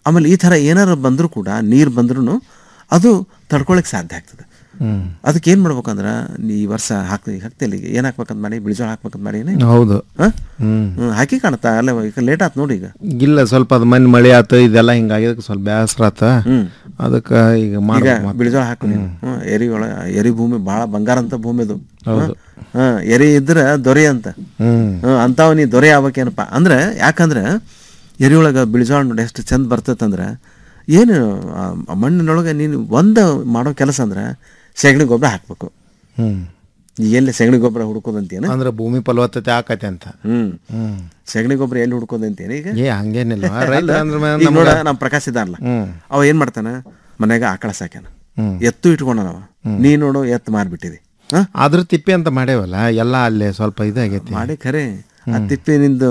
ಆಮೇಲೆ ಈ ಥರ ಏನಾರು ಬಂದರೂ ಕೂಡ ನೀರು ಬಂದ್ರೂ ಅದು ತಡ್ಕೊಳಕ್ಕೆ ಸಾಧ್ಯ ಆಗ್ತದೆ ಹ್ಮ್. ಅದಕ್ಕೆ ಏನು ಮಾಡ್ಬೇಕಂದ್ರೆ ನೀ ಈ ವರ್ಷ ಹಾಕ್ತಿ ಹಾಕ್ತಿಲ್ಲ ಈಗ ಏನು ಹಾಕ್ಬೇಕಂತ ಮಾಡಿ ಬಿಳಿಜೋಳ ಹಾಕ್ಬೇಕಂತ ಮಾಡಿ ಹೌದು ಹಾಂ ಹ್ಮ್ ಹಾಕಿ ಕಾಣುತ್ತಾ ಅಲ್ಲ ಈಗ ಲೇಟ್ ಆಯ್ತು ನೋಡಿ ಈಗ ಇಲ್ಲ ಸ್ವಲ್ಪ ಅದು ಮನೆ ಮಳೆ ಆತು ಇದೆಲ್ಲ ಹಿಂಗಾಗಿದ್ದಕ್ಕೆ ಸ್ವಲ್ಪ ಬೇಸರ ಆತ ಅದಕ್ಕೆ ಈಗ ಈಗ ಮಾಡ್ಬೇಕು ಮತ್ತೆ. ಬಿಳಿಜೋಳ ಹಾಕು ನೀನು ಹ್ಮ್, ಎರಿ ಒಳ ಎರಿ ಭೂಮಿ ಭಾಳ ಬಂಗಾರ ಅಂತ ಭೂಮಿ ಅದು ಹೌದು. ಹಾಂ ಎರಿ ಇದ್ರೆ ದೊರೆ ಅಂತ ಹ್ಮ್ ಹ್ಮ್, ಅಂಥವ್ ನೀ ದೊರೆ ಆಗ್ಬೇಕೇನಪ್ಪ ಅಂದ್ರೆ ಯಾಕಂದ್ರೆ ಎರಿ ಒಳಗೆ ಬಿಳಿಜೋಳ ನೋಡಿ ಎಷ್ಟು ಚಂದ ಬರ್ತೈತಂದ್ರೆ ಏನು ಆ ಮಣ್ಣಿನೊಳಗೆ ನೀನು ಒಂದು ಮಾಡೋ ಕೆಲಸ ಅಂದ್ರೆ ಸೆಗಣಿ ಗೊಬ್ಬರ ಹಾಕ್ಬೇಕು ಹ್ಮ್ ಈಗ ಎಲ್ಲಿ ಸೆಗಣಿ ಗೊಬ್ಬರ ಹುಡ್ಕೋದಂತೇನ ಅಂದ್ರೆ ಭೂಮಿ ಫಲವತ್ತತೆ ಆಕತೆ ಅಂತ ಹ್ಮ್ ಹ್ಮ್ ಸೆಗಣಿ ಗೊಬ್ಬರ ಎಲ್ಲಿ ಹುಡ್ಕೋದಂತೇನ ಈಗ ಏ ಹಂಗೇನಿಲ್ಲ ರೈತ ಅಲ್ಲ, ಅಂದ್ರೆ ಮ- ಈಗ ನೋಡ ನಮ್ಗೆ- ನಮ್ಮ ಪ್ರಕಾಶ್ ಇದ್ದಾನಲ್ಲ ಹ್ಮ್. ಅವ ಏನ್ ಮಾಡ್ತಾನ ಮನ್ಯಾಗ ಆಕಳ ಸಾಕ್ಯಾನ ಹ್ಮ್. ಎತ್ತು ಇಟ್ಕೊಂಡನವ ನೀ ನೋಡು ಎತ್ತು ಮಾರ್ಬಿಟ್ಟಿದಿ ಅದ್ರ ತಿಪ್ಪೆ ಅಂತ ಮಾಡೇವಲ್ಲ ಎಲ್ಲ ಅಲ್ಲೇ ಸ್ವಲ್ಪ ಇದಾಗೈತಿ ಮಾಡಿ ಖರೆ ಆ ತಿಪ್ಪೆ ನಿಂದು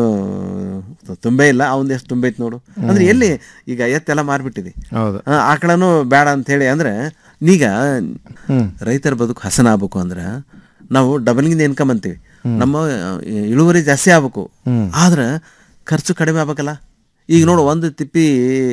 ತುಂಬೆ ಇಲ್ಲ ಅವಂದ ಎಷ್ಟು ತುಂಬೈತಿ ನೋಡು ಅಂದ್ರೆ ಎಲ್ಲಿ ಈಗ ಎತ್ತೆಲ್ಲ ಮಾರ್ಬಿಟ್ಟಿದಿ ಹೌದು ಆ, ಆಕಳನು ಬೇಡ ಅಂತ ಹೇಳಿ ಅಂದ್ರೆ ನೀಗ ಹ್ಮ್. ರೈತರ ಬದುಕು ಹಸನ ಆಗ್ಬೇಕು ಅಂದ್ರೆ ನಾವು ಡಬಲಿಂಗ್ ಇನ್ಕಮ್ ಅಂತೀವಿ ನಮ್ಮ ಆ, ಇಳುವರಿ ಜಾಸ್ತಿ ಆಗ್ಬೇಕು ಹ್ಮ್. ಆದ್ರೆ ಖರ್ಚು ಕಡಿಮೆ ಆಗ್ಬೇಕಲ್ಲ ಈಗ ನೋಡು ಒಂದು ತಿಪ್ಪಿ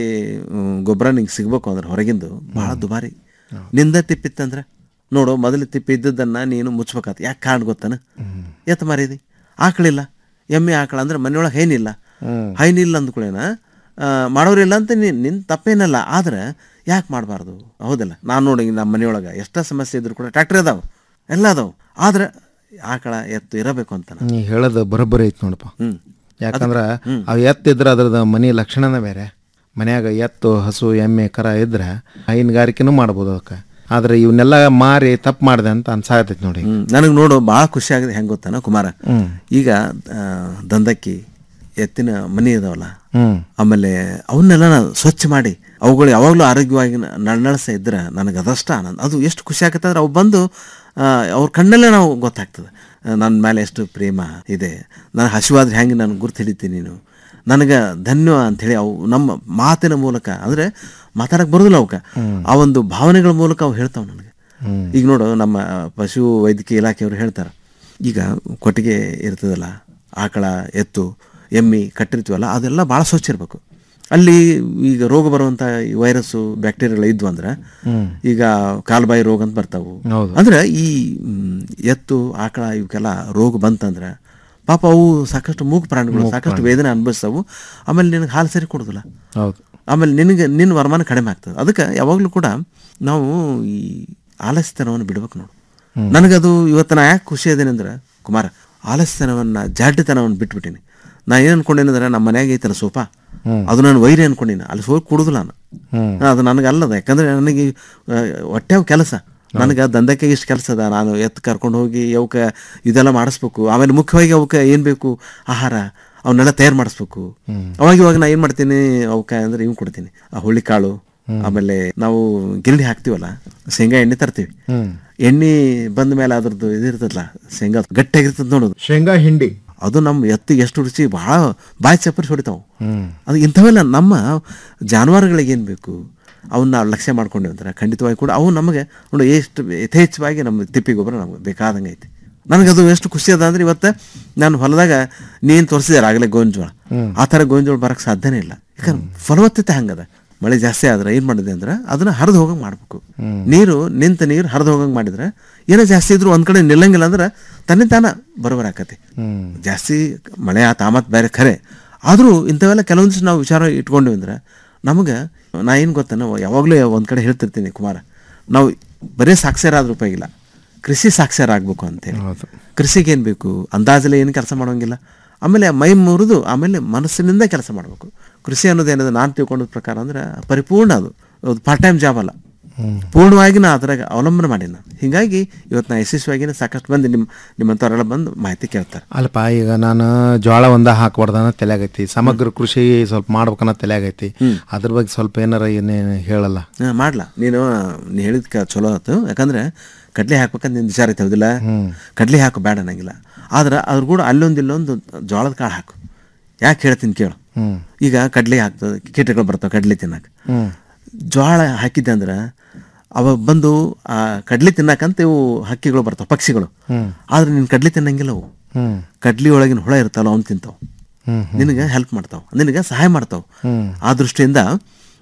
ಹ್ಮ್, ಗೊಬ್ಬರ ನಿಂಗೆ ಸಿಗ್ಬೇಕು ಅಂದ್ರೆ ಹೊರಗಿಂದು ಭಾಳ ದುಬಾರಿ ನಿಂದ ತಿಪ್ಪಿತ್ತಂದ್ರೆ ನೋಡು ಮೊದಲು ತಿಪ್ಪಿ ಇದ್ದದನ್ನ ನೀನು ಮುಚ್ಬೇಕಾತ ಯಾಕೆ ಕಾರಣ ಗೊತ್ತಾನ ಎತ್ತ ಮಾರಿದಿ ಆಕಳಿಲ್ಲ ಎಮ್ಮೆ ಆಕಳ ಅಂದ್ರೆ ಮನೆಯೊಳಗೆ ಹೈನಿಲ್ಲ ಹ್ಮ್. ಹೈನಿಲ್ಲ ಅಂದ್ಕೊಳ್ಳೇನ ಆ, ಮಾಡೋರಿಲ್ಲ ಅಂತ ನೀನ್ ನಿನ್ ತಪ್ಪೇನಲ್ಲ ಆದ್ರೆ ಯಾಕೆ ಮಾಡಬಾರ್ದು ಹೌದಲ್ಲ ನಾನು ನೋಡಿ ನಮ್ಮ ಮನೆಯೊಳಗೆ ಎಷ್ಟೋ ಸಮಸ್ಯೆ ಇದ್ರು ಕೂಡ ಟ್ರ್ಯಾಕ್ಟರ್ ಅದಾವ ಎಲ್ಲ ಅದಾವ ಆದ್ರೆ ಆಕಳ ಎತ್ತು ಇರಬೇಕು ಅಂತ ನಾನು. ನೀ ಹೇಳೋದು ಬರೋಬ್ಬರಿ ಐತಿ ನೋಡಪ್ಪ ಹ್ಮ್. ಯಾಕಂದ್ರ ಹ್ಮ್. ಅವು ಎತ್ತಿದ್ರೆ ಅದ್ರದ್ದು ಮನೆ ಲಕ್ಷಣನೇ ಬೇರೆ ಮನ್ಯಾಗ ಎತ್ತು ಹಸು ಎಮ್ಮೆ ಕರ ಇದ್ರೆ ಹೈನುಗಾರಿಕೆನೂ ಮಾಡ್ಬೋದು ಅದಕ್ಕೆ ಆದ್ರೆ ಇವನ್ನೆಲ್ಲ ಮಾರಿ ತಪ್ಪು ಮಾಡಿದೆ ಅಂತ ಅನ್ಸಾಗತೈತಿ ನೋಡಿ ಹ್ಮ್ ನನಗೆ ನೋಡು ಭಾಳ ಖುಷಿ ಆಗಿದೆ ಹೆಂಗೆ ಗೊತ್ತಾನ ಕುಮಾರ ಹ್ಮ್. ಈಗ ಆ, ದಂದಕ್ಕಿ ಎತ್ತಿನ ಮನಿ ಇದಾವಲ್ಲ ಹ್ಮ್. ಆಮೇಲೆ ಅವನ್ನೆಲ್ಲ ನಾನು ಸ್ವಚ್ಛ ಮಾಡಿ ಅವುಗಳು ಯಾವಾಗಲೂ ಆರೋಗ್ಯವಾಗಿ ನ- ನಳನಳಿಸ ಇದ್ರೆ ನನಗೆ ಅದಷ್ಟ ಆನಂದ ಅದು ಎಷ್ಟು ಖುಷಿ ಆಗತ್ತೆ ಅಂದ್ರೆ ಅವು ಬಂದು ಆ, ಅವ್ರ ಕಣ್ಣಲ್ಲೇ ನಾವು ಗೊತ್ತಾಗ್ತದೆ ಆ, ನನ್ನ ಮೇಲೆ ಎಷ್ಟು ಪ್ರೇಮ ಇದೆ ನಾನು ಹಸಿವಾದ್ರೆ ಹೆಂಗೆ ನಾನು ಗುರ್ತು ಹಿಡಿತೀನಿ ನೀನು ನನಗೆ ಧನ್ಯ ಅಂಥೇಳಿ ಅವು ನಮ್ಮ ಮಾತಿನ ಮೂಲಕ ಅಂದರೆ ಮಾತಾಡಕ್ಕೆ ಬರೋದಿಲ್ಲ ಅವಕ್ಕೆ ಆ ಒಂದು ಭಾವನೆಗಳ ಮೂಲಕ ಅವು ಹೇಳ್ತಾವೆ ನನಗೆ ಈಗ ನೋಡು ನಮ್ಮ ಪಶು ವೈದ್ಯಕೀಯ ಇಲಾಖೆಯವರು ಹೇಳ್ತಾರೆ ಈಗ ಕೊಟ್ಟಿಗೆ ಇರ್ತದಲ್ಲ ಆಕಳ ಎತ್ತು ಎಮ್ಮಿ ಕಟ್ಟಿರ್ತೀವಲ್ಲ ಅದೆಲ್ಲ ಭಾಳ ಸ್ವಚ್ಛ ಇರಬೇಕು ಅಲ್ಲಿ ಈಗ ರೋಗ ಬರುವಂಥ ಈ ವೈರಸ್ಸು ಬ್ಯಾಕ್ಟೀರಿಯಾಗಳು ಇದ್ವು ಅಂದ್ರೆ ಹ್ಮ್. ಈಗ ಕಾಲ್ಬಾಯಿ ರೋಗ ಅಂತ ಬರ್ತಾವು ಹೌದು. ಅಂದ್ರೆ ಈ ಮ್, ಎತ್ತು ಆಕಳ ಇವಕ್ಕೆಲ್ಲ ರೋಗ ಬಂತಂದ್ರೆ ಪಾಪ ಅವು ಸಾಕಷ್ಟು ಮೂಗು ಪ್ರಾಣಿಗಳು ಮೂಕ್ ಸಾಕಷ್ಟು ಪ್ರಾಣಿ. ವೇದನೆ ಅನುಭವಿಸ್ತಾವು ಆಮೇಲೆ ನಿನಗೆ ಹಾಲು ಸರಿ ಕೊಡೋದಿಲ್ಲ ಹೌದು ಆಮೇಲೆ ನಿನಗೆ ನಿನ್ನ ವರಮಾನ ಕಡಿಮೆ ಆಗ್ತದೆ ಅದಕ್ಕೆ ಯಾವಾಗಲೂ ಕೂಡ ನಾವು ಈ ಆಲಸ್ಯತನವನ್ನು ಬಿಡ್ಬೇಕು ನೋಡು ಹ್ಮ್. ನನಗದು ಇವತ್ತು ನಾ ಯಾಕೆ ಖುಷಿ ಅದೇನೆ ಅಂದ್ರೆ ಕುಮಾರ ಆಲಸ್ಯತನವನ್ನು ಜಾಡ್ಯತನವನ್ನು ಬಿಟ್ಬಿಟ್ಟಿನಿ ನಾ ಏನು ಅನ್ಕೊಂಡೇನಂದ್ರೆ ನಮ್ಮ ಮನ್ಯಾಗ ಐತಲ್ಲ ಸೋಫಾ ಹ್ಮ್. ಅದು ನಾನು ವೈರಿ ಅನ್ಕೊಂಡಿನಿ ಅಲ್ಲಿ ಹೋಗಿ ಕುಡುದಿಲ್ಲ ನಾನು ಹ್ಮ್. ಅದು ನನಗೆ ಅಲ್ಲದ ಯಾಕಂದ್ರೆ ನನಗೆ ಆ, ಹೊಟ್ಟೆ ಕೆಲಸ ನನಗೆ ದಂಧಕ್ಕೆ ಇಷ್ಟು ಕೆಲಸ ಅದ ನಾನು ಎತ್ತು ಕರ್ಕೊಂಡು ಹೋಗಿ ಅವಕ್ಕೆ ಇದೆಲ್ಲ ಮಾಡಿಸ್ಬೇಕು ಆಮೇಲೆ ಮುಖ್ಯವಾಗಿ ಅವಕ್ಕೆ ಏನು ಬೇಕು ಆಹಾರ ಅವನ್ನೆಲ್ಲ ತಯಾರು ಮಾಡಿಸ್ಬೇಕು ಅವಾಗ ಇವಾಗ ನಾ ಏನು ಮಾಡ್ತೀನಿ ಅವಕ್ಕೆ ಅಂದ್ರೆ ಇವ್ ಕೊಡ್ತೀನಿ ಆ ಹುಳ್ಳಿಕಾಳು ಆಮೇಲೆ ನಾವು ಗಿರಣಿ ಹಾಕ್ತೀವಲ್ಲ ಶೇಂಗಾ ಎಣ್ಣೆ ತರ್ತೀವಿ ಹ್ಮ್. ಎಣ್ಣೆ ಬಂದ ಮೇಲೆ ಅದ್ರದ್ದು ಇದಿರ್ತದಲ್ಲ ಶೇಂಗಾ ಗಟ್ಟಿಯಾಗಿರ್ತದೆ ನೋಡೋದು ಶೇಂಗಾ ಹಿಂಡಿ ಅದು ನಮ್ಮ ಎತ್ತಿಗೆ ಎಷ್ಟು ರುಚಿ ಭಾಳ ಬಾಯಿ ಚಪ್ಪರಿಸಿ ಹೊಡಿತಾವು ಹ್ಮ್. ಅದು ಇಂಥವೆಲ್ಲ ನಮ್ಮ ಜಾನುವಾರುಗಳಿಗೆ ಏನು ಬೇಕು ಅವನ್ನ ನಾವು ಲಕ್ಷ್ಯ ಮಾಡ್ಕೊಂಡೇವು ಅಂದ್ರೆ ಖಂಡಿತವಾಗಿ ಕೂಡ ಅವು ನಮಗೆ ನೋಡಿ ಎಷ್ಟು ಯಥೇಚ್ಛವಾಗಿ ನಮ್ಮ ತಿಪ್ಪಿ ಗೊಬ್ಬರ ನಮ್ಗೆ ಬೇಕಾದಂಗೆ ಐತಿ ನನಗದು ಎಷ್ಟು ಖುಷಿ ಅದ ಅಂದ್ರೆ ಇವತ್ತು ನಾನು ಹೊಲದಾಗ ನೀನು ತೋರಿಸಿದಾರೆ ಆಗಲೇ ಗೋಂಜೋಳ ಹ್ಮ್. ಆ ಥರ ಗೋಂಜೋಳ ಬರಕ್ಕೆ ಸಾಧ್ಯನೇ ಇಲ್ಲ ಯಾಕಂದ್ರೆ ಫಲವತ್ತತೆ ಹಂಗದ ಮಳೆ ಜಾಸ್ತಿ ಆದ್ರೆ ಏನು ಮಾಡಿದೆ ಅಂದ್ರೆ ಅದನ್ನ ಹರಿದು ಹೋಗಂಗೆ ಮಾಡಬೇಕು ಹ್ಮ್. ನೀರು ನಿಂತ ನೀರು ಹರಿದು ಹೋಗಂಗೆ ಮಾಡಿದ್ರೆ ಏನೋ ಜಾಸ್ತಿ ಇದ್ರು ಒಂದ್ ಕಡೆ ನಿಲ್ಲಂಗಿಲ್ಲ ಅಂದ್ರೆ ತನ್ನೇ ತಾನ ಬರೋಬರ ಆಕತಿ ಹ್ಮ್. ಜಾಸ್ತಿ ಮಳೆ ಆ ತಾಮತ್ ಬೇರೆ ಖರೆ ಆದರೂ ಇಂಥವೆಲ್ಲ ಕೆಲವೊಂದಿಷ್ಟು ನಾವು ವಿಚಾರ ಇಟ್ಕೊಂಡ್ವಿ ಅಂದ್ರೆ ನಮಗೆ ನಾ ಏನು ಗೊತ್ತಾನ ಯಾವಾಗಲೂ ಒಂದು ಕಡೆ ಹೇಳ್ತಿರ್ತೀನಿ ಕುಮಾರ ನಾವು ಬರೀ ಸಾಕ್ಷರ ಆದ್ರೂ ಉಪಯೋಗಿಲ್ಲ ಕೃಷಿ ಸಾಕ್ಷರ ಆಗಬೇಕು ಅಂತೇಳಿ ಕೃಷಿಗೆ ಏನು ಬೇಕು ಅಂದಾಜಲ್ಲಿ ಏನು ಕೆಲಸ ಮಾಡೋಂಗಿಲ್ಲ ಆಮೇಲೆ ಮೈ ಮುರಿದು ಆಮೇಲೆ ಮನಸ್ಸಿನಿಂದ ಕೆಲಸ ಮಾಡಬೇಕು ಕೃಷಿ ಅನ್ನೋದು ಏನದು ನಾನು ತಿಳ್ಕೊಂಡ ಪ್ರಕಾರ ಅಂದ್ರೆ ಪರಿಪೂರ್ಣ ಅದು ಅದು ಪಾರ್ಟ್ ಟೈಮ್ ಜಾಬ್ ಅಲ್ಲ ಪೂರ್ಣವಾಗಿ ನಾ ಅದ್ರಾಗ ಅವಲಂಬನೆ ಮಾಡೀನಿ ನಾನು ಹೀಗಾಗಿ ಇವತ್ತು ನಾ ಯಶಸ್ವಿಯಾಗಿ ಸಾಕಷ್ಟು ಮಂದಿ ನಿಮ್ಮ ನಿಮ್ಮಂಥವರೆಲ್ಲ ಬಂದು ಮಾಹಿತಿ ಕೇಳ್ತಾರೆ ಅಲ್ಪ ಈಗ ನಾನು ಜೋಳ ಒಂದ ಹಾಕ್ಬಾರ್ದನ್ನ ತಲೆಯಾಗೈತಿ ಸಮಗ್ರ ಕೃಷಿ ಸ್ವಲ್ಪ ಮಾಡ್ಬೇಕನ್ನ ತಲೆಯಾಗೈತಿ ಅದ್ರ ಬಗ್ಗೆ ಸ್ವಲ್ಪ ಏನಾರ ಏನೇನು ಹೇಳಲ್ಲ ಹಾಂ ಮಾಡ್ಲಾ ನೀನು ನೀ ಹೇಳಿದ ಕ ಚಲೋ ಆಯ್ತು ಯಾಕಂದ್ರೆ ಕಡ್ಲೆ ಹಾಕ್ಬೇಕಂತ ನಿನ್ನ ವಿಚಾರ ಐತೆ ಹೌದಿಲ್ಲ ಕಡ್ಲೆ ಹಾಕು ಬೇಡ ಅನ್ನಂಗಿಲ್ಲ ಆದ್ರೆ ಅದ್ರ ಕೂಡ ಅಲ್ಲೊಂದು ಇಲ್ಲೊಂದು ಜೋಳದ ಕಾಳು ಹಾಕು ಯಾಕೆ ಹೇಳ್ತೀನಿ ಕೇಳು ಹ್ಮ್. ಈಗ ಕಡ್ಲೆ ಹಾಕ್ತದೆ ಕೀಟಗಳು ಬರ್ತಾವೆ ಕಡ್ಲೆ ತಿನ್ನಕ್ಕೆ ಹ್ಮ್. ಜೋಳ ಹಾಕಿದ್ದೆ ಅಂದ್ರೆ ಅವ ಬಂದು ಆ ಕಡ್ಲಿ ತಿನ್ನಕಂತ ಇವು ಹಕ್ಕಿಗಳು ಬರ್ತಾವೆ ಪಕ್ಷಿಗಳು ಹ್ಮ್. ಆದ್ರೆ ನೀನು ಕಡ್ಲಿ ತಿನ್ನಂಗಿಲ್ಲ ಅವು ಹ್ಮ್. ಕಡ್ಲಿ ಒಳಗಿನ ಹುಳ ಇರ್ತಾವಲ್ಲ ಅವ್ನು ತಿಂತಾವ ಹ್ಮ್, ನಿನಗೆ ಹೆಲ್ಪ್ ಮಾಡ್ತಾವ ನಿನಗೆ ಸಹಾಯ ಮಾಡ್ತಾವ ಹ್ಮ್. ಆ ದೃಷ್ಟಿಯಿಂದ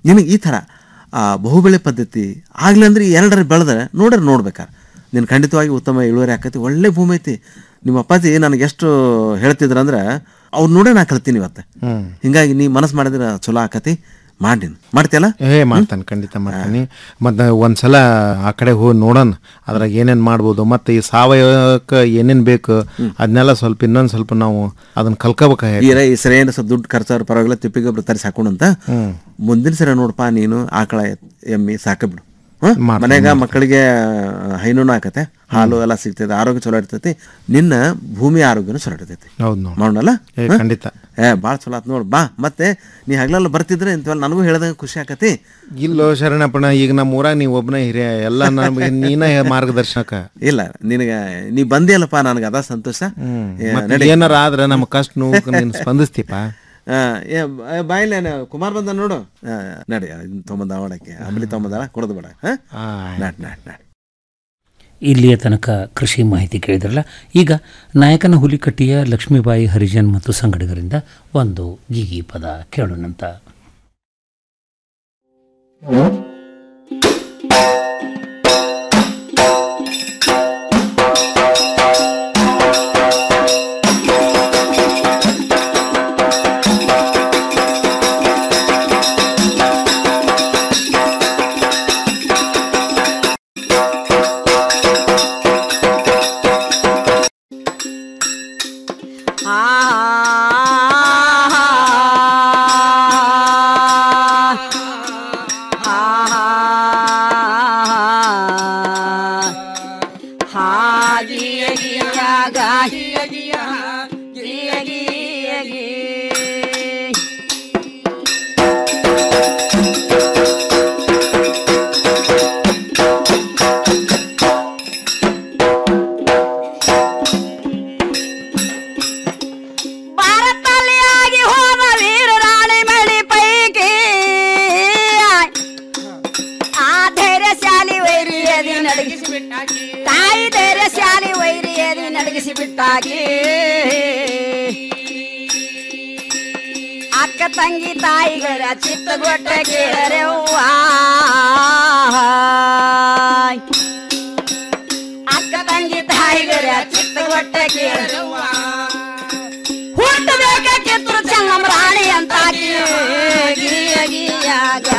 ನಿನಗೆ ಈ ಥರ ಆ ಬಹುಬೆಳೆ ಪದ್ಧತಿ ಆಗ್ಲಿ ಅಂದ್ರೆ ಈ ಎರಡರ ಬೆಳೆದ್ರೆ ನೋಡ್ರೆ ನೋಡ್ಬೇಕಾರೆ ನೀನು ಖಂಡಿತವಾಗಿ ಉತ್ತಮ ಇಳುವರಿ ಆಕತಿ ಒಳ್ಳೆ ಭೂಮಿ ಐತಿ ನಿಮ್ಮ ಅಪ್ಪಾಜಿ ನನಗೆ ಎಷ್ಟು ಹೇಳ್ತಿದ್ರು ಅಂದ್ರೆ ಅವ್ರು ನೋಡೇ ನಾ ಕಲ್ತೀನಿ ಇವತ್ತು ಹ್ಮ್. ಹಿಂಗಾಗಿ ನೀ ಮನಸ್ಸು ಮಾಡಿದ್ರೆ ಚಲೋ ಆಕತಿ ಮಾಡಿ ಮಾಡ್ತಿಯಲ್ಲ ಏ ಮಾಡ್ತಾನೆ ಖಂಡಿತ ಮಾಡ್ತಾನೆ ಮತ್ತು ಒಂದ್ಸಲ ಆ ಕಡೆ ಹೋಗಿ ನೋಡೋಣ ಅದ್ರಾಗ ಏನೇನು ಮಾಡ್ಬೋದು ಮತ್ತು ಈ ಸಾವಯವಕ್ಕೆ ಏನೇನು ಬೇಕು ಅದನ್ನೆಲ್ಲ ಸ್ವಲ್ಪ ಇನ್ನೊಂದು ಸ್ವಲ್ಪ ನಾವು ಅದನ್ನ ಕಲ್ಕೋಬೇಕಾಗಿ ಈರ ಈ ಸರಿ ಏನು ಸ್ವಲ್ಪ ದುಡ್ಡು ಖರ್ಚಾದ್ರು ಪರವಾಗಿಲ್ಲ ತಿಪ್ಪಿ ಗೊಬ್ಬರ ತರಿಸಿ ಹಾಕೊಂಡಂತ ಹ್ಮ್. ಮುಂದಿನ ಸರಿ ನೋಡಪ್ಪ ನೀನು ಆಕಳ ಎಮ್ಮಿ ಸಾಕಬಿಡು ಹ್ಮ್? ಮನ್ಯಾಗ ಮಕ್ಕಳಿಗೆ ಹೈನೂನು ಆಕತೆ ಹಾಲು ಎಲ್ಲ ಸಿಗ್ತೈತೆ ಆರೋಗ್ಯ ಚಲೋ ಇರ್ತೈತಿ ನಿನ್ನ ಭೂಮಿ ಆರೋಗ್ಯನೂ ಚಲೋ ಇರ್ತೈತಿ ಹೌದು ನೋಡಿ ಮಾಡೋಣಲ್ಲ ಏ, ಹ್ಮ್? ಖಂಡಿತ. ಏ ಭಾಳ ಚಲೋ ಆತ್ ನೋಡು ಬಾ ಮತ್ತೆ ನೀ ಹಗಲೆಲ್ಲ ಬರ್ತಿದ್ರೆ ಇಂಥವೆಲ್ಲ ನನಗೂ ಹೇಳ್ದಂಗೆ ಖುಷಿ ಆಕತಿ ಇಲ್ಲೋ ಶರಣಪ್ಪಣ ಈಗ ನಮ್ಮ ಊರಾಗ ನೀವು ಒಬ್ಬನೇ ಹಿರಿಯ ಎಲ್ಲ ನಮಗೆ ನೀನೇ ಮಾರ್ಗದರ್ಶನಕ ಇಲ್ಲ ನಿನಗೆ ನೀ ಬಂದಿಯಲ್ಲಪ್ಪ ನನಗೆ ಅದ ಸಂತೋಷ ಏ, ಮತ್ತೆ ನಡಿ. ಏನಾರ ಆದ್ರೆ ನಮ್ಮ ಕಷ್ಟ ನೋವು ನೀನು ಸ್ಪಂದಿಸ್ತೀಪ ಆ, ಏ, ಬ- ಬಾಯಿಲೇನ ಕುಮಾರ್ ಬಂದ ನೋಡು ಆ, ನಡಿ ಇದನ್ನ ತೊಗೊಂಬಂದ ಅವಡಕ್ಕೆ ಆಮೇಲೆ ತೊಗೊಂಬಂದ ಕೊಡದು ಬೇಡ ಹಾ ನಾಟ್ ನಾಟ್ ನಾಟ್ ಇಲ್ಲಿಯ ತನಕ ಕೃಷಿ ಮಾಹಿತಿ ಕೇಳಿದ್ರಲ್ಲ ಈಗ ನಾಯಕನ ಹುಲಿಕಟ್ಟಿಯ ಲಕ್ಷ್ಮೀಬಾಯಿ ಹರಿಜನ್ ಮತ್ತು ಸಂಗಡಿಗರಿಂದ ಒಂದು ಗೀಗಿ ಪದ ಕೇಳೋಣಂತ ಭಾರತಲ್ಲಿಯಾಗಿ ಹೋದ ವೀರ ರಾಣಿ ಮಳಿ ಪೈಕಿ ಆ ಧೈರ್ಯಶಾಲಿ ವೈರಿಯದಿ ನಡಗಿಸಿ ಬಿಟ್ಟಾಕಿ ತಾಯಿ ಧೈರ್ಯಶಾಲಿ ವೈರಿಯದಿ ನಡಗಿಸಿ ಬಿಟ್ಟಾಕಿ ಅಕ್ಕ ತಂಗಿ ತಾಯಿಗರ ಚಿತ್ತಗೊಟ್ಟ ಕೇಳರೆ ಅಕ್ಕ ತಂಗಿ ತಾಯಿಗರ ಚಿತ್ತಗೊಟ್ಟ ಕೇಳರೆ ಹುಟ್ಟಬೇಕ ಕಿತ್ತೂರು ಚೆನ್ನಮ್ಮ ರಾಣಿ ಅಂತ ಗಿರಿಯ ಗಿರಿಯಾಗ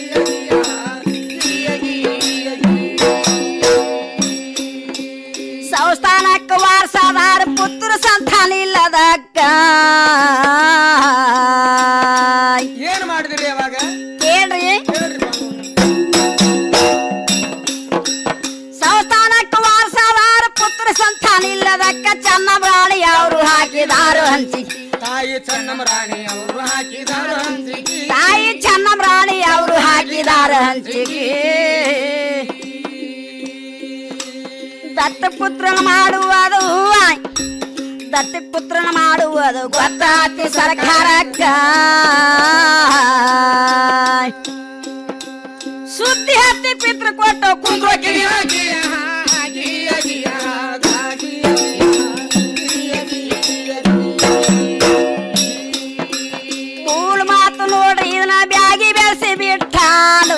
ಸಂಸ್ಥಾನಕ್ಕೆ ವಾರಸಾದಾರ ಪುತ್ರ ಸಂತಾನ ಇಲ್ಲದಕ್ಕ ಏನ್ ಮಾಡಿದ್ರಿ ಅವಾಗ ಕೇಳ್ರಿ ಸಂಸ್ಥಾನಕ್ಕೆ ವಾರಸಾದಾರ ಪುತ್ರ ಸಂತಾನ ಇಲ್ಲದಕ್ಕ ಚೆನ್ನಮ್ಮ ರಾಣಿ ಅವರು ಹಾಕಿದಾರು ಹಂಚಿ ತಾಯಿ ಚೆನ್ನಮ್ಮ ರಾಣಿ ಅವರು ಹಾಕಿದಾರು ಹಂಚಿಗೆ ತಾಯಿ ಚೆನ್ನಮ್ಮ ರಾಣಿ ಅವರು ಹಾಕಿದಾರ ಹಂಚಿಗೆ ದತ್ತ ಪುತ್ರನ ಮಾಡುವುದು ದತ್ತ ಪುತ್ರನ ಮಾಡುವುದು ಗೊತ್ತಾತಿ ಸರ್ಕಾರಕ್ಕ ಸುದ್ದಿ ಹತ್ತಿ ಪಿತೃ ಕೊಟ್ಟು ಕುಂದ್ರು ಕೂಳ್ ಮಾತು ನೋಡ್ರಿ ಇದನ್ನ ಬ್ಯಾಗಿ ಬೆಳೆಸಿ ಬಿಟ್ಟಾನು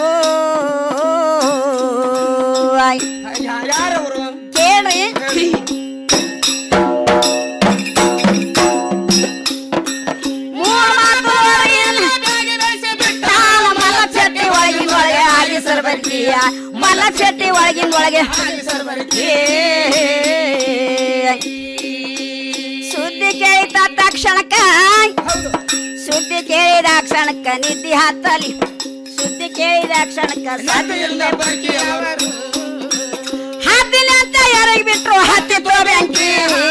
ಯಾರವರು ಕೇಳ್ರಿ ಮೂರ್ ಮಾತು ನೋಡ್ರಿ ಇದನ್ನ ಬ್ಯಾಗಿ ಬೆಳೆಸಿ ಬಿಟ್ಟಾನು ಮಲ್ಲ ಚಟ್ಟಿ ಒಳಗಿನ ಒಳಗೆ ಹಾಗೆ ಸರ್ಬರ್ಕಿಯ ಮಲ್ಲ ಚಟ್ಟಿ ಒಳಗಿನ ಒಳಗೆ ಹಾಗೆ ಸರ್ಬರ್ಕಿ ಸುದ್ದಿ ಕೇಳಿದ ತಕ್ಷಣಕ್ಕ ಸುದ್ದಿ ಕೇಳಿದ ಕ್ಷಣಕ್ಕ ನಿದ್ದೆ ಹತ್ತಲಿ ಸುದ್ದಿ ಕೇಳಿದ ಕ್ಷಣಕ್ಕ ಸದ್ದಿಲ್ಲದೆ ಹತ್ತಿನ ಅಂತ ಯಾರಿಗೆ ಬಿಟ್ರು ಹತ್ತಿ ತೋಬ್ಯಾಂಕಿ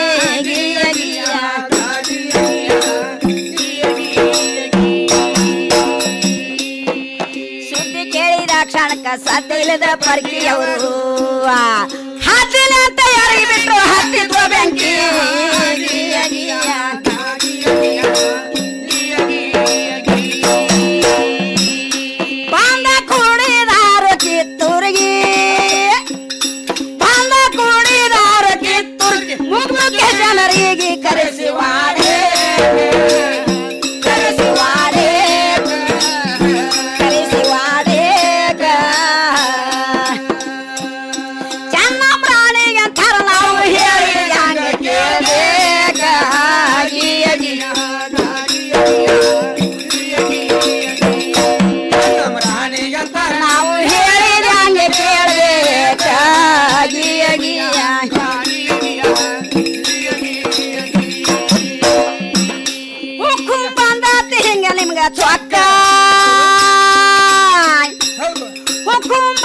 ಸುದ್ದಿ ಕೇಳಿದ ಕ್ಷಣಕ್ಕ ಸದ್ದ ಇಲ್ಲದ ಪರ್ಕಿಯವರು ಹತ್ತಿನ ಅಂತ ಯಾರಿಗೆ ಬಿಟ್ರು ಹತ್ತಿ ತೋಬ್ಯಾಂಕಿ ಬಂದ ಕುಡಿದಾರು ಕಿತ್ತೂರಿಗೆ ಬಂದ ಕುಡಿದಾರು ಕಿತ್ತೂರಿಗೆ ಮುಖ್ಯ ಜನರಿಗೆ ಕರೆಸಿ ವಾಡೆ ಕರೆಸಿ ವಾಡೆ ಕರೆಸಿ ವಾಡೆ ಚೊಕ್ಕ ಹುಕುಂಬ